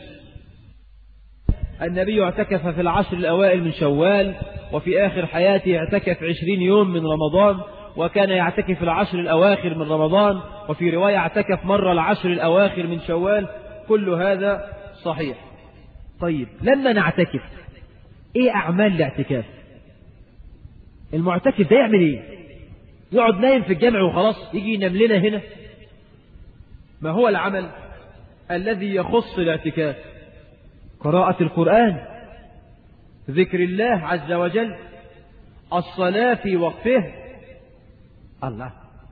النبي اعتكف في العشر الأوائل من شوال وفي آخر حياته اعتكف عشرين يوم من رمضان وكان يعتكف العشر الأواخر من رمضان وفي رواية اعتكف مرة العشر الأواخر من شوال كل هذا صحيح طيب لما نعتكف ايه اعمال الاعتكاف المعتكف ده يعمل ايه يقعد نايم في الجامع وخلاص يجي ينام لنا هنا ما هو العمل الذي يخص الاعتكاف قراءة القرآن ذكر الله عز وجل الصلاة في وقته الله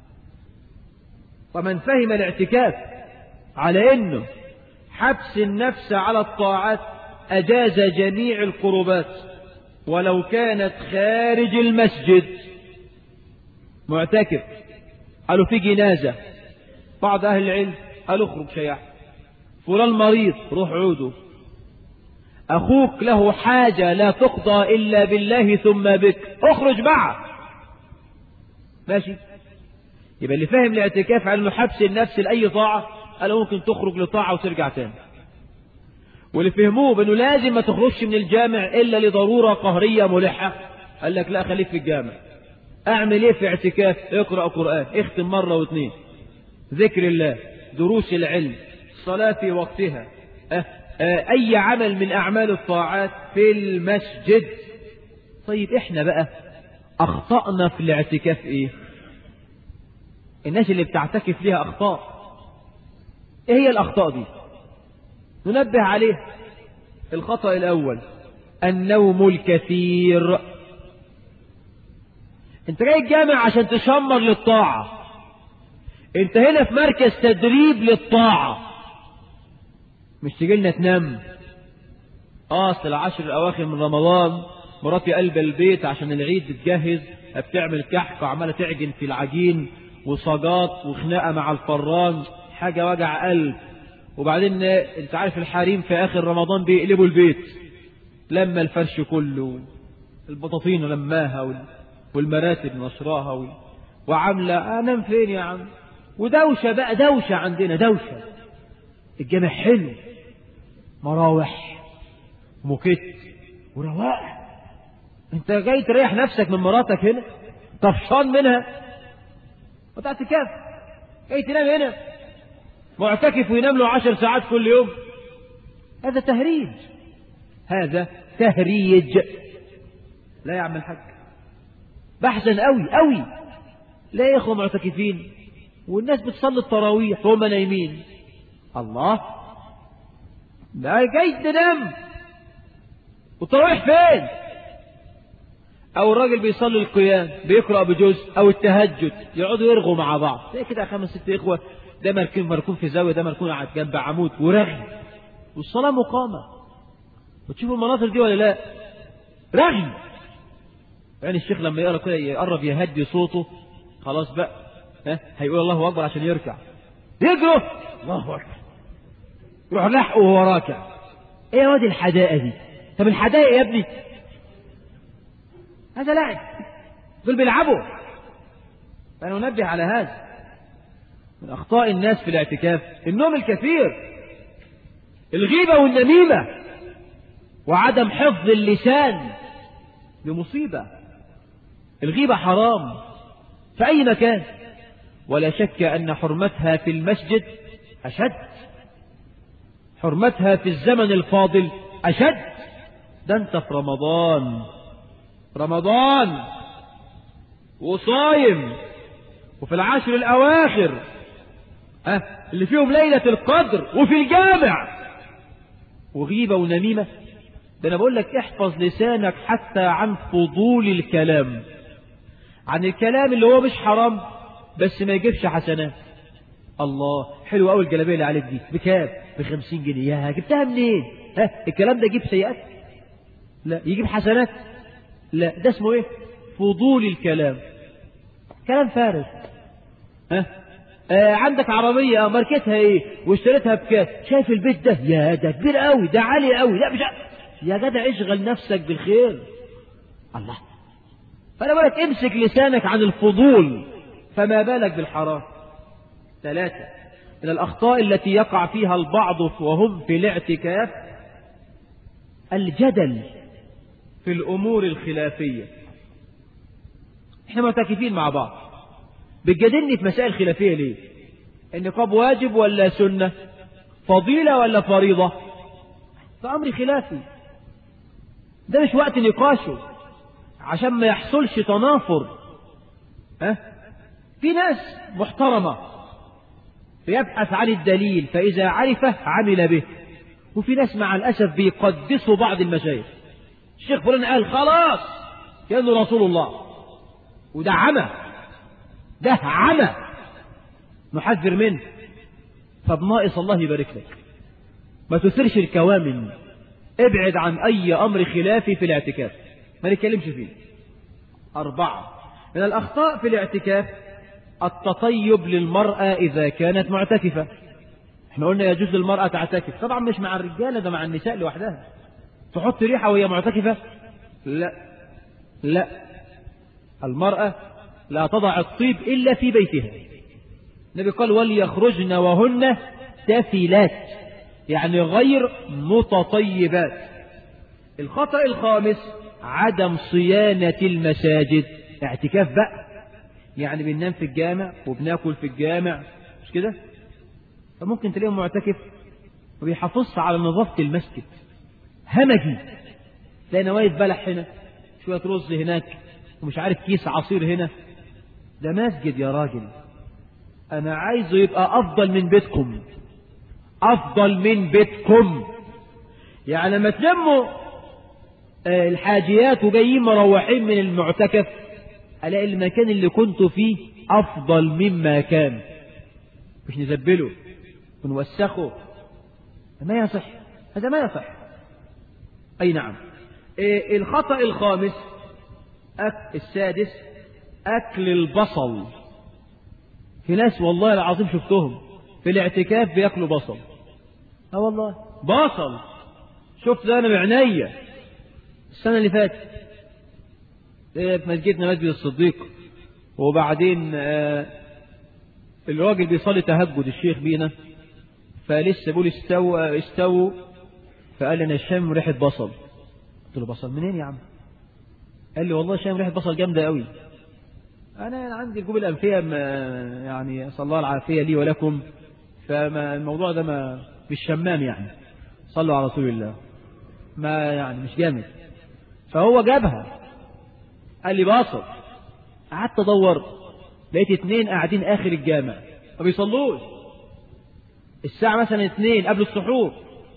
ومن فهم الاعتكاف على انه حبس النفس على الطاعات أجاز جميع القربات ولو كانت خارج المسجد معتكف قالوا في جنازة بعض أهل العلم قالوا اخرج شيع فلان مريض روح عوده أخوك له حاجة لا تقضى إلا بالله ثم بك اخرج معه ماشي يبقى اللي فاهم الاعتكاف على انه حبس النفس لأي طاعة قال ممكن تخرج لطاعة وترجع تاني واللي فهموه بأنه لازم ما تخرجش من الجامع إلا لضرورة قهرية ملحة قال لك لا خليك في الجامع أعمل إيه في اعتكاف اقرأ قرآن اختم مرة واثنين ذكر الله دروس العلم صلاة في وقتها أه أه أي عمل من أعمال الطاعات في المسجد طيب إحنا بقى أخطأنا في الاعتكاف إيه الناس اللي بتعتكف ليها أخطاء إيه هي الأخطاء دي ننبه عليه الخطأ الأول النوم الكثير انت جاي الجامع عشان تشمر للطاعة انت هنا في مركز تدريب للطاعة مش تجيلنا تنام اه اصل العشر الاواخر من رمضان مراتي قلب البيت عشان العيد تجهز بتعمل كحك وعماله تعجن في العجين وصاجات وخناقه مع الفران حاجه وجع قلب وبعدين انت عارف الحريم في اخر رمضان بيقلبوا البيت لما الفرش كله البطاطين لماها والمراتب نشراها وعامله انام فين يا عم ودوشه بقى دوشه عندنا دوشه الجامع حلو مراوح موكيت ورواق انت جاي تريح نفسك من مراتك هنا طفشان منها وانت اعتكاف جاي تنام هنا معتكف وينام له عشر ساعات كل يوم هذا تهريج هذا تهريج لا يعمل حاجة بحثا قوي قوي لا يا اخوة معتكفين والناس بتصلي التراويح وهم نايمين الله ده جاي تنام والتراويح فين او الراجل بيصلي القيام بيقرا بجزء او التهجد يقعدوا يرغوا مع بعض زي كده خمس ست اخوه ده مركون مركون في زاويه ده مركون قاعد جنب عمود ورغي والصلاه مقامه بتشوفوا المناظر دي ولا لا رغي يعني الشيخ لما يقرا كده يقرب يهدي صوته خلاص بقى ها هيقول الله اكبر عشان يركع يجروا الله اكبر يروح لحقه وهو راكع ايه يا واد الحدائق دي طب الحدائق يا ابني هذا لعب دول بيلعبوا فانا انبه على هذا من اخطاء الناس في الاعتكاف النوم الكثير الغيبه والنميمه وعدم حفظ اللسان بمصيبه الغيبه حرام في اي مكان ولا شك ان حرمتها في المسجد اشد حرمتها في الزمن الفاضل اشد ده انت في رمضان رمضان وصايم وفي العشر الأواخر أه اللي فيهم ليلة القدر وفي الجامع وغيبة ونميمة ده أنا بقول لك احفظ لسانك حتى عن فضول الكلام عن الكلام اللي هو مش حرام بس ما يجيبش حسنات الله حلو قوي الجلابيه اللي عليك دي بكام بخمسين جنيه يا جبتها منين ها الكلام ده يجيب سيئات لا يجيب حسنات لا ده اسمه ايه فضول الكلام كلام فارغ ها آه عندك عربية ماركتها ايه واشتريتها بكام شايف البيت ده يا ده كبير قوي ده عالي قوي لا مش يا جدع اشغل نفسك بالخير الله فانا بقولك امسك لسانك عن الفضول فما بالك بالحرام ثلاثة من الأخطاء التي يقع فيها البعض وهم في الاعتكاف الجدل في الأمور الخلافية احنا معتكفين مع بعض بتجادلني في مسائل خلافية ليه النقاب واجب ولا سنة فضيلة ولا فريضة ده أمر خلافي ده مش وقت نقاشه عشان ما يحصلش تنافر ها في ناس محترمة بيبحث عن الدليل فإذا عرفه عمل به وفي ناس مع الأسف بيقدسوا بعض المشايخ الشيخ فلان قال خلاص كأنه رسول الله وده عمى ده عمى نحذر منه طب ناقص الله يبارك لك ما تثيرش الكوامن ابعد عن أي أمر خلافي في الاعتكاف ما نتكلمش فيه أربعة من الأخطاء في الاعتكاف التطيب للمرأة إذا كانت معتكفة احنا قلنا يجوز للمرأة تعتكف طبعا مش مع الرجالة ده مع النساء لوحدها تحط ريحة وهي معتكفة لا لا المرأة لا تضع الطيب إلا في بيتها النبي قال وليخرجن وهن تافلات يعني غير متطيبات الخطأ الخامس عدم صيانة المساجد اعتكاف بقى يعني بننام في الجامع وبناكل في الجامع مش كده فممكن تلاقيهم معتكف وبيحافظش على نظافة المسجد همجي تلاقي نواية بلح هنا شوية رز هناك ومش عارف كيس عصير هنا ده مسجد يا راجل أنا عايزه يبقى أفضل من بيتكم أفضل من بيتكم يعني لما تلموا الحاجيات وجايين مروحين من المعتكف ألاقي المكان اللي كنت فيه أفضل مما كان مش نزبله ونوسخه ما يصح هذا ما يصح أي نعم إيه الخطأ الخامس أك السادس أكل البصل في ناس والله العظيم شفتهم في الاعتكاف بياكلوا بصل اه والله بصل شفت ده انا بعينيا السنه اللي فاتت إيه في مسجدنا مسجد الصديق وبعدين آه الراجل بيصلي تهجد الشيخ بينا فلسه بيقول استوى استووا فقال لي انا شام ريحه بصل قلت له بصل منين يا عم قال لي والله شام ريحه بصل جامده قوي انا عندي الجوب الانفيه يعني اسال الله العافيه لي ولكم فما الموضوع ده ما مش شمام يعني صلوا على رسول الله ما يعني مش جامد فهو جابها قال لي باصل قعدت ادور لقيت اتنين قاعدين اخر الجامع ما بيصلوش الساعة مثلا اتنين قبل السحور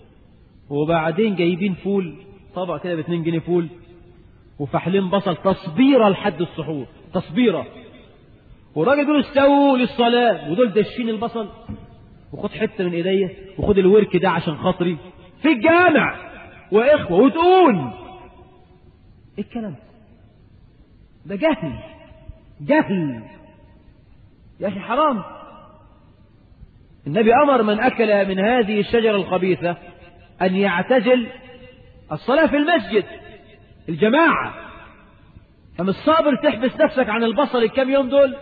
وبعدين جايبين فول طبق كده باتنين جنيه فول وفحلين بصل تصبيرة لحد السحور تصبيرة والراجل دول استووا للصلاة ودول دشين البصل وخد حتة من ايديا وخد الورك ده عشان خاطري في الجامع واخوة وتقول ايه الكلام ده جهل جهل يا اخي حرام النبي امر من اكل من هذه الشجرة الخبيثة ان يعتزل الصلاة في المسجد الجماعة فمش صابر تحبس نفسك عن البصل الكام يوم دول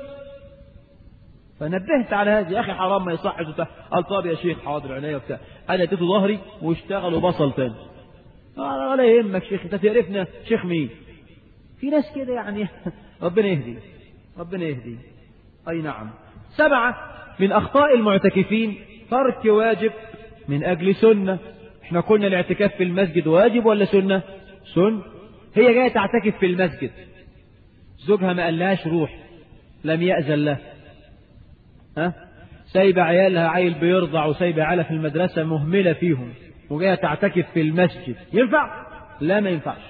فنبهت على هذه يا اخي حرام ما يصحش قال طب يا شيخ حاضر عينيا وبتاع انا اديته ظهري واشتغلوا بصل تاني ولا يهمك شيخ انت تعرفنا شيخ مين في ناس كده يعني ربنا يهدي ربنا يهدي اي نعم سبعة من اخطاء المعتكفين ترك واجب من اجل سنة احنا قلنا الاعتكاف في المسجد واجب ولا سنة سنة هي جاية تعتكف في المسجد زوجها ما قالهاش روح لم يأذن له ها سايبة عيالها عيل بيرضع وسايبة عيالها في المدرسة مهملة فيهم وجاية تعتكف في المسجد ينفع؟ لا ما ينفعش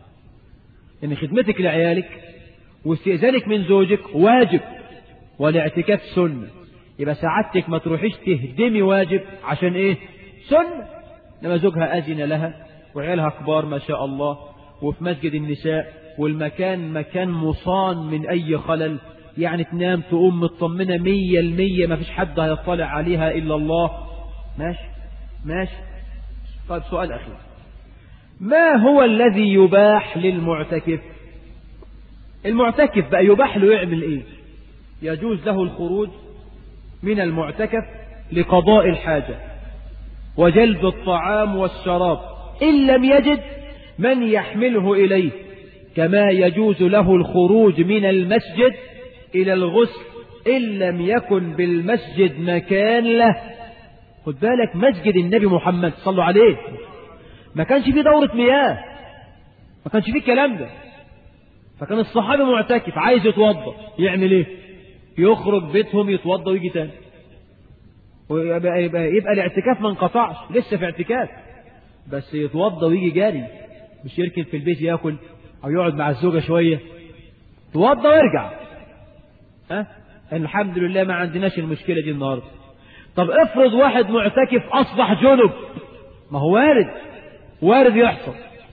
إن خدمتك لعيالك واستئذانك من زوجك واجب والاعتكاف سنة يبقى سعادتك ما تروحيش تهدمي واجب عشان ايه سنة لما زوجها أذن لها وعيالها كبار ما شاء الله وفي مسجد النساء والمكان مكان مصان من أي خلل يعني تنام تقوم مطمنة مية المية ما فيش حد هيطلع عليها إلا الله ماشي ماشي طيب سؤال أخير ما هو الذي يباح للمعتكف المعتكف بقى يباح له يعمل ايه يجوز له الخروج من المعتكف لقضاء الحاجة وجلب الطعام والشراب إن لم يجد من يحمله إليه كما يجوز له الخروج من المسجد إلى الغسل إن لم يكن بالمسجد مكان له خد بالك مسجد النبي محمد صلوا عليه ما كانش فيه دورة مياه ما كانش فيه الكلام ده فكان الصحابي معتكف عايز يتوضا يعمل ايه يخرج بيتهم يتوضا ويجي تاني ويبقى يبقى, يبقى الاعتكاف ما انقطعش لسه في اعتكاف بس يتوضا ويجي جاري مش يركن في البيت ياكل او يقعد مع الزوجه شويه يتوضا ويرجع ها الحمد لله ما عندناش المشكله دي النهارده طب افرض واحد معتكف اصبح جنب ما هو وارد وارد يحصل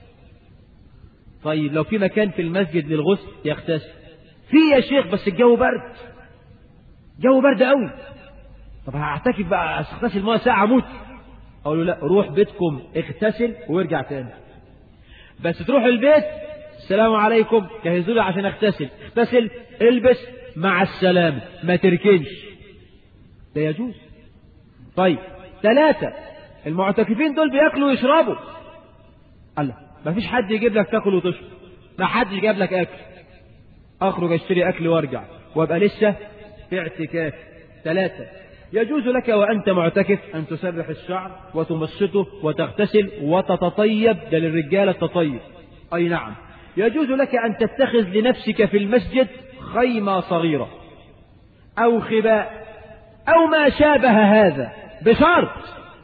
طيب لو في مكان في المسجد للغسل يغتسل في يا شيخ بس الجو برد جو برد قوي طب هعتكف بقى استغتسل ميه ساعه اموت اقول له لا روح بيتكم اغتسل وارجع تاني بس تروح البيت السلام عليكم جهزوا لي عشان اغتسل اغتسل البس مع السلامه ما تركنش ده يجوز طيب ثلاثة المعتكفين دول بياكلوا ويشربوا الله ما فيش حد يجيب لك تاكل وتشرب ما حدش جاب لك اكل اخرج اشتري اكل وارجع وابقى لسه في اعتكاف ثلاثة يجوز لك وأنت معتكف أن تسرح الشعر وتمشطه وتغتسل وتتطيب ده للرجال التطيب أي نعم يجوز لك أن تتخذ لنفسك في المسجد خيمة صغيرة أو خباء أو ما شابه هذا بشرط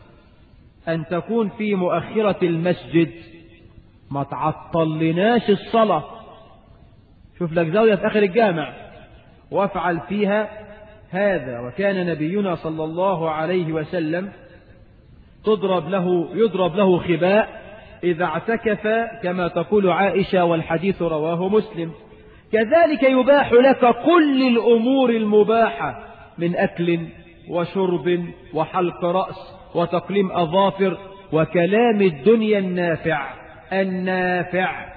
أن تكون في مؤخرة المسجد ما تعطلناش الصلاة شوف لك زاوية في آخر الجامع وافعل فيها هذا وكان نبينا صلى الله عليه وسلم تضرب له يضرب له خباء إذا اعتكف كما تقول عائشة والحديث رواه مسلم كذلك يباح لك كل الأمور المباحة من أكل وشرب وحلق رأس وتقليم أظافر وكلام الدنيا النافع النافع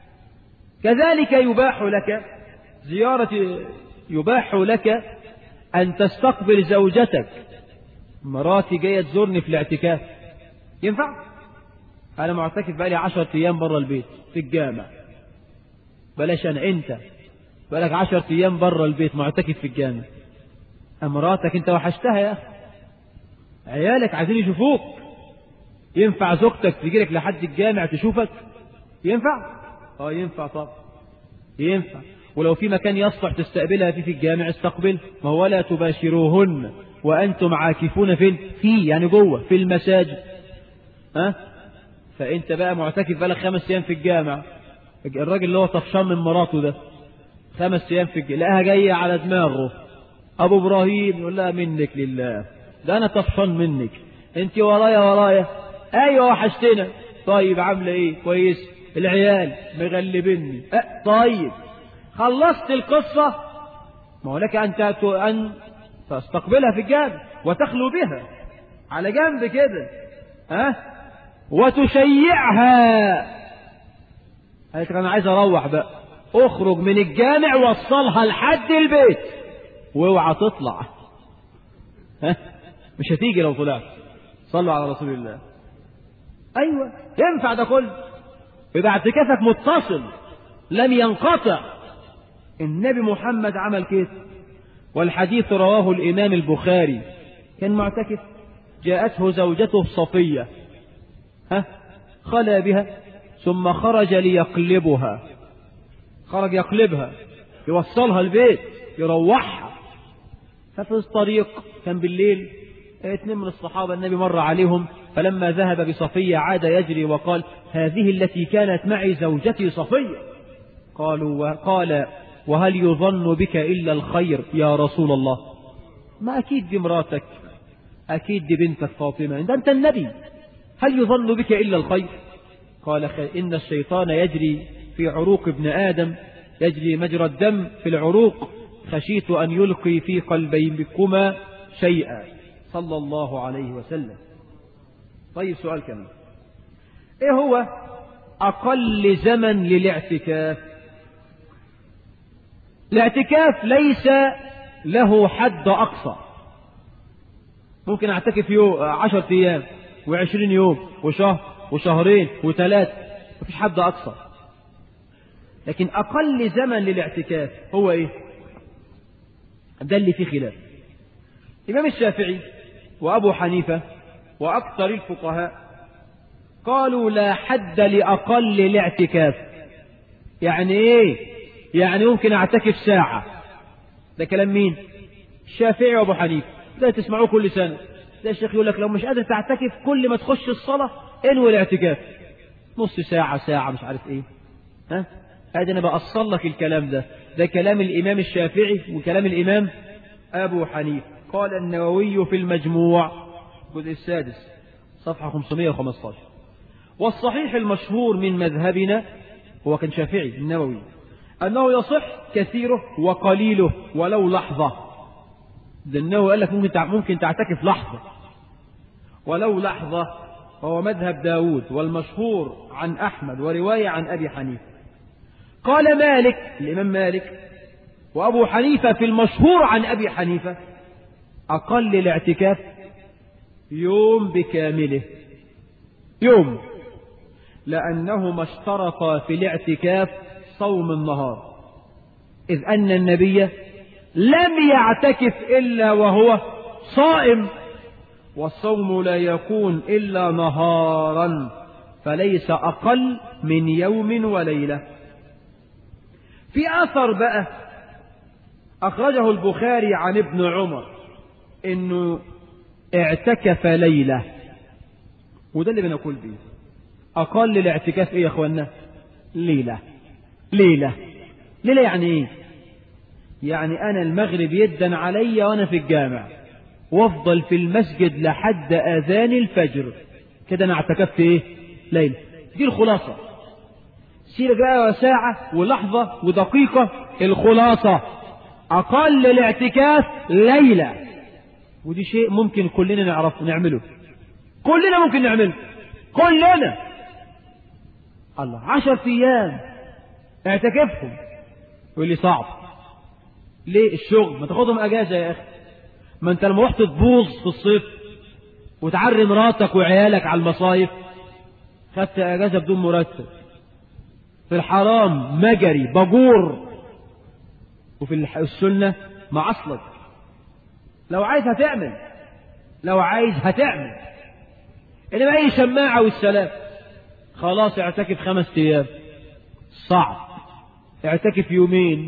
كذلك يباح لك زيارة يباح لك أن تستقبل زوجتك مراتي جاية تزورني في الاعتكاف ينفع؟ أنا معتكف بقالي عشرة أيام بره البيت في الجامع بلاش أنا أنت بقالك عشرة أيام بره البيت معتكف في الجامع مراتك أنت وحشتها يا أخي عيالك عايزين يشوفوك ينفع زوجتك تجي لك لحد الجامع تشوفك ينفع؟ اه ينفع طبعا ينفع ولو في مكان يصلح تستقبلها فيه في الجامع استقبل ما هو لا تباشروهن وأنتم عاكفون فين في يعني جوه في المساجد ها أه؟ فأنت بقى معتكف بقالك خمس أيام في الجامع الراجل اللي هو طفشان من مراته ده خمس أيام في الجامع لقاها جاية على دماغه أبو إبراهيم يقول لها منك لله ده أنا طفشان منك أنت ورايا ورايا أيوة وحشتنا طيب عاملة إيه كويس العيال مغلبني أه طيب خلصت القصة ما هو لك أن أن تستقبلها في الجامع وتخلو بها على جنب كده ها أه؟ وتشيعها قالت أنا عايز أروح بقى اخرج من الجامع وصلها لحد البيت واوعى تطلع ها مش هتيجي لو طلعت صلوا على رسول الله ايوه ينفع ده كله يبقى اعتكافك متصل لم ينقطع النبي محمد عمل كده والحديث رواه الإمام البخاري كان معتكف جاءته زوجته صفية ها خلا بها ثم خرج ليقلبها خرج يقلبها يوصلها البيت يروحها ففي الطريق كان بالليل اثنين من الصحابة النبي مر عليهم فلما ذهب بصفية عاد يجري وقال هذه التي كانت معي زوجتي صفية قالوا وقال وهل يظن بك إلا الخير يا رسول الله ما أكيد دي مراتك أكيد دي بنتك فاطمة ده أنت النبي هل يظن بك إلا الخير قال إن الشيطان يجري في عروق ابن آدم يجري مجرى الدم في العروق خشيت أن يلقي في قلبيكما شيئا صلى الله عليه وسلم طيب سؤال كمان ايه هو اقل زمن للاعتكاف الاعتكاف ليس له حد اقصى ممكن اعتكف يوم عشر ايام وعشرين يوم وشهر وشهرين وثلاث مفيش حد اقصى لكن اقل زمن للاعتكاف هو ايه ده اللي فيه خلاف الامام الشافعي وابو حنيفه وأكثر الفقهاء قالوا لا حد لأقل الاعتكاف يعني إيه يعني ممكن أعتكف ساعة ده كلام مين الشافعي وأبو حنيفة ده تسمعوه كل سنة ده الشيخ يقول لك لو مش قادر تعتكف كل ما تخش الصلاة انوي الاعتكاف نص ساعة ساعة مش عارف ايه ها هذا انا بأصل لك الكلام ده ده كلام الامام الشافعي وكلام الامام ابو حنيفة قال النووي في المجموع الجزء السادس صفحة 515 والصحيح المشهور من مذهبنا هو كان شافعي النووي أنه يصح كثيره وقليله ولو لحظة ده النووي قال لك ممكن ممكن تعتكف لحظة ولو لحظة هو مذهب داود والمشهور عن أحمد ورواية عن أبي حنيفة قال مالك الإمام مالك وأبو حنيفة في المشهور عن أبي حنيفة أقل الاعتكاف يوم بكامله يوم لأنهما اشترطا في الاعتكاف صوم النهار إذ أن النبي لم يعتكف إلا وهو صائم والصوم لا يكون إلا نهارا فليس أقل من يوم وليلة في أثر بقى أخرجه البخاري عن ابن عمر إنه اعتكف ليلة وده اللي بنقول بيه أقل الاعتكاف إيه يا أخوانا ليلة ليلة ليلة يعني إيه يعني أنا المغرب يدا علي وأنا في الجامع وافضل في المسجد لحد اذان الفجر كده انا اعتكفت ايه ليلة دي الخلاصة سيرة بقى ساعة ولحظة ودقيقة الخلاصة اقل الاعتكاف ليلة ودي شيء ممكن كلنا نعرف نعمله كلنا ممكن نعمله كلنا الله عشر ايام اعتكفهم يقول لي صعب ليه الشغل ما تاخدهم اجازة يا اخي ما انت لما رحت تبوظ في الصيف وتعري مراتك وعيالك على المصايف خدت اجازه بدون مرتب في الحرام مجري بجور وفي السنه معصلك لو عايز هتعمل لو عايز هتعمل انما اي شماعه والسلام خلاص اعتكف خمس ايام صعب اعتكف يومين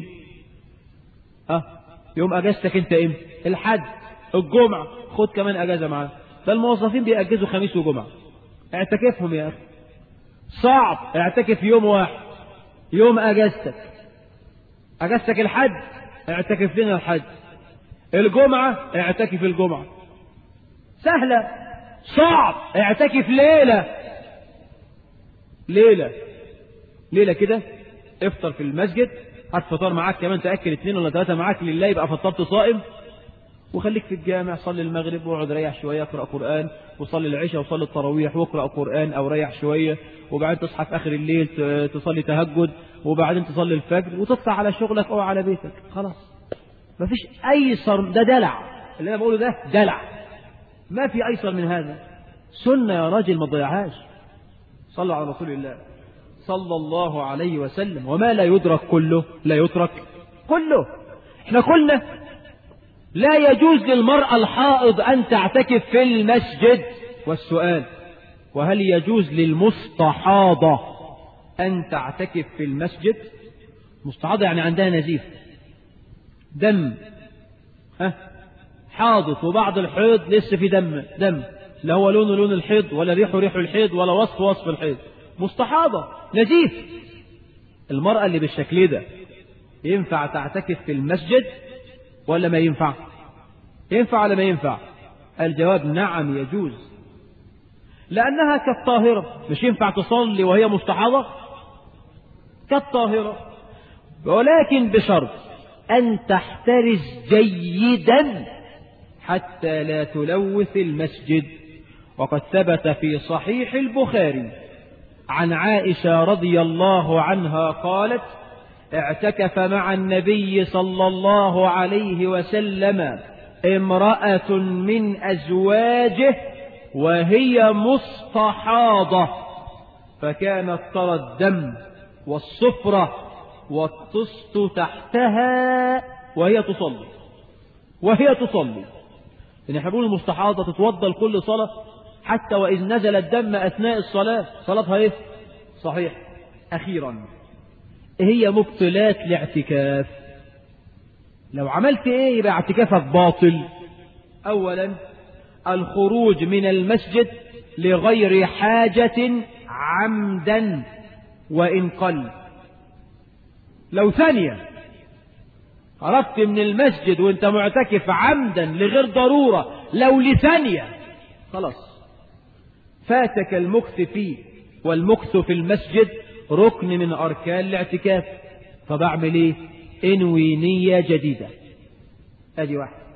اه يوم اجازتك انت امتى الحد الجمعة خد كمان اجازة معاه ده الموظفين بيأجزوا خميس وجمعة اعتكفهم يا اخي صعب اعتكف يوم واحد يوم اجازتك اجازتك الحد اعتكف لنا الحد الجمعة اعتكف الجمعة سهلة صعب اعتكف ليلة ليلة ليلة كده افطر في المسجد هات فطار معاك كمان تأكل اثنين ولا ثلاثة معاك لله يبقى فطرت صائم وخليك في الجامع صلي المغرب واقعد ريح شوية اقرأ قرآن وصلي العشاء وصلي التراويح واقرأ قرآن أو ريح شوية وبعدين تصحى في آخر الليل تصلي تهجد وبعدين تصلي الفجر وتطلع على شغلك أو على بيتك خلاص مفيش أيسر ده دلع اللي أنا بقوله ده دلع ما في أيسر من هذا سنة يا راجل ما تضيعهاش صلوا على رسول الله صلى الله عليه وسلم وما لا يدرك كله لا يترك كله احنا قلنا لا يجوز للمرأة الحائض أن تعتكف في المسجد والسؤال وهل يجوز للمستحاضة أن تعتكف في المسجد مستحاضة يعني عندها نزيف دم ها حاضت وبعد الحيض لسه في دم دم لا هو لونه لون الحيض ولا ريحه ريح الحيض ولا وصف وصف الحيض مستحاضة نزيف المرأة اللي بالشكل ده ينفع تعتكف في المسجد ولا ما ينفع ينفع ولا ما ينفع الجواب نعم يجوز لأنها كالطاهرة مش ينفع تصلي وهي مستحاضة كالطاهرة ولكن بشرط أن تحترز جيدا حتى لا تلوث المسجد وقد ثبت في صحيح البخاري عن عائشة رضي الله عنها قالت اعتكف مع النبي صلى الله عليه وسلم امرأة من أزواجه وهي مستحاضة فكانت ترى الدم والصفرة والطست تحتها وهي تصلي وهي تصلي إن احنا بنقول المستحاضة تتوضى لكل صلاة حتى وإذ نزل الدم أثناء الصلاة صلاتها إيه؟ صحيح أخيرا هي مبطلات الاعتكاف لو عملت ايه يبقى اعتكافك باطل اولا الخروج من المسجد لغير حاجة عمدا وإن قل لو ثانية خرجت من المسجد وانت معتكف عمدا لغير ضرورة لو لثانية خلاص فاتك المكث فيه والمكث في المسجد ركن من أركان الاعتكاف طب أعمل إيه انوي نية جديدة ادي واحد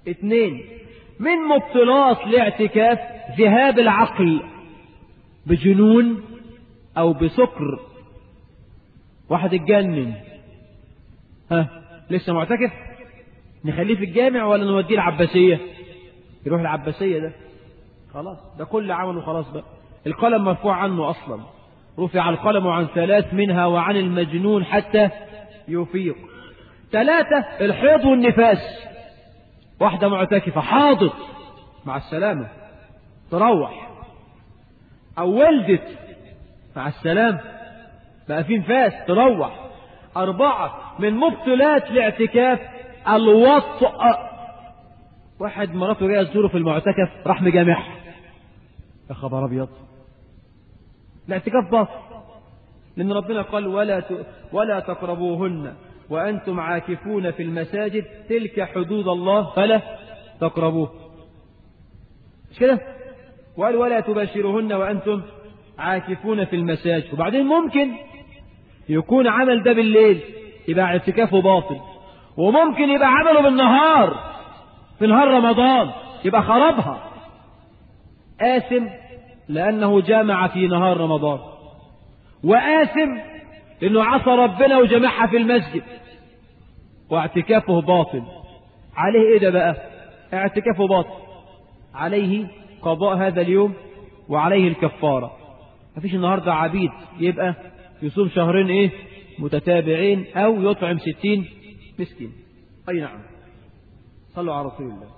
اثنين من مبطلات الاعتكاف ذهاب العقل بجنون او بسكر واحد اتجنن ها لسه معتكف نخليه في الجامع ولا نوديه العباسية يروح العباسية ده خلاص ده كل عمله خلاص بقى القلم مرفوع عنه أصلا رفع القلم عن ثلاث منها وعن المجنون حتى يفيق ثلاثة الحيض والنفاس واحدة معتكفة حاضت مع السلامة تروح أو ولدت مع السلامة بقى في نفاس تروح أربعة من مبطلات الاعتكاف الوطء واحد مراته جايه تزوره في المعتكف راح مجامعها يا خبر ابيض الاعتكاف باطل لان ربنا قال ولا ت... ولا تقربوهن وانتم عاكفون في المساجد تلك حدود الله فلا تقربوه مش كده وقال ولا تباشرهن وانتم عاكفون في المساجد وبعدين ممكن يكون عمل ده بالليل يبقى اعتكافه باطل وممكن يبقى عمله بالنهار في نهار رمضان يبقى خربها آثم لأنه جامع في نهار رمضان وآثم لأنه عصى ربنا وجمعها في المسجد واعتكافه باطل عليه ايه ده بقى اعتكافه باطل عليه قضاء هذا اليوم وعليه الكفارة مفيش النهاردة عبيد يبقى يصوم شهرين ايه متتابعين او يطعم ستين مسكين اي نعم صلوا على رسول الله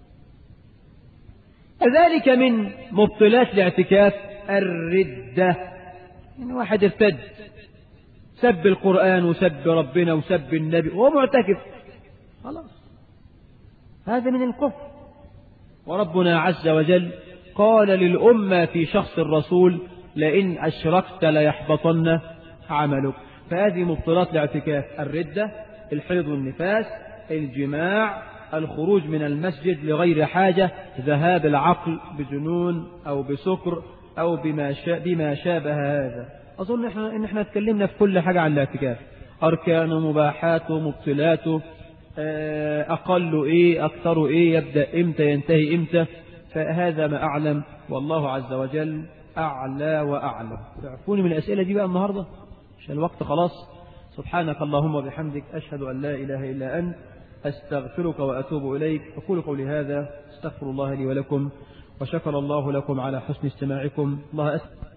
كذلك من مبطلات الاعتكاف الردة يعني واحد ارتد سب القرآن وسب ربنا وسب النبي وهو معتكف خلاص هذا من الكفر وربنا عز وجل قال للأمة في شخص الرسول لئن أشركت ليحبطن عملك فهذه مبطلات الاعتكاف الردة الحيض والنفاس الجماع الخروج من المسجد لغير حاجة ذهاب العقل بجنون أو بسكر أو بما, شا بما شابه هذا أظن إحنا إن إحنا اتكلمنا في كل حاجة عن الاعتكاف أركانه مباحاته مبطلاته أقل إيه أكثر إيه يبدأ إمتى ينتهي إمتى فهذا ما أعلم والله عز وجل أعلى وأعلم تعرفوني من الأسئلة دي بقى النهاردة عشان الوقت خلاص سبحانك اللهم وبحمدك أشهد أن لا إله إلا أنت أستغفرك وأتوب إليك أقول قولي هذا استغفر الله لي ولكم وشكر الله لكم على حسن استماعكم الله أسأل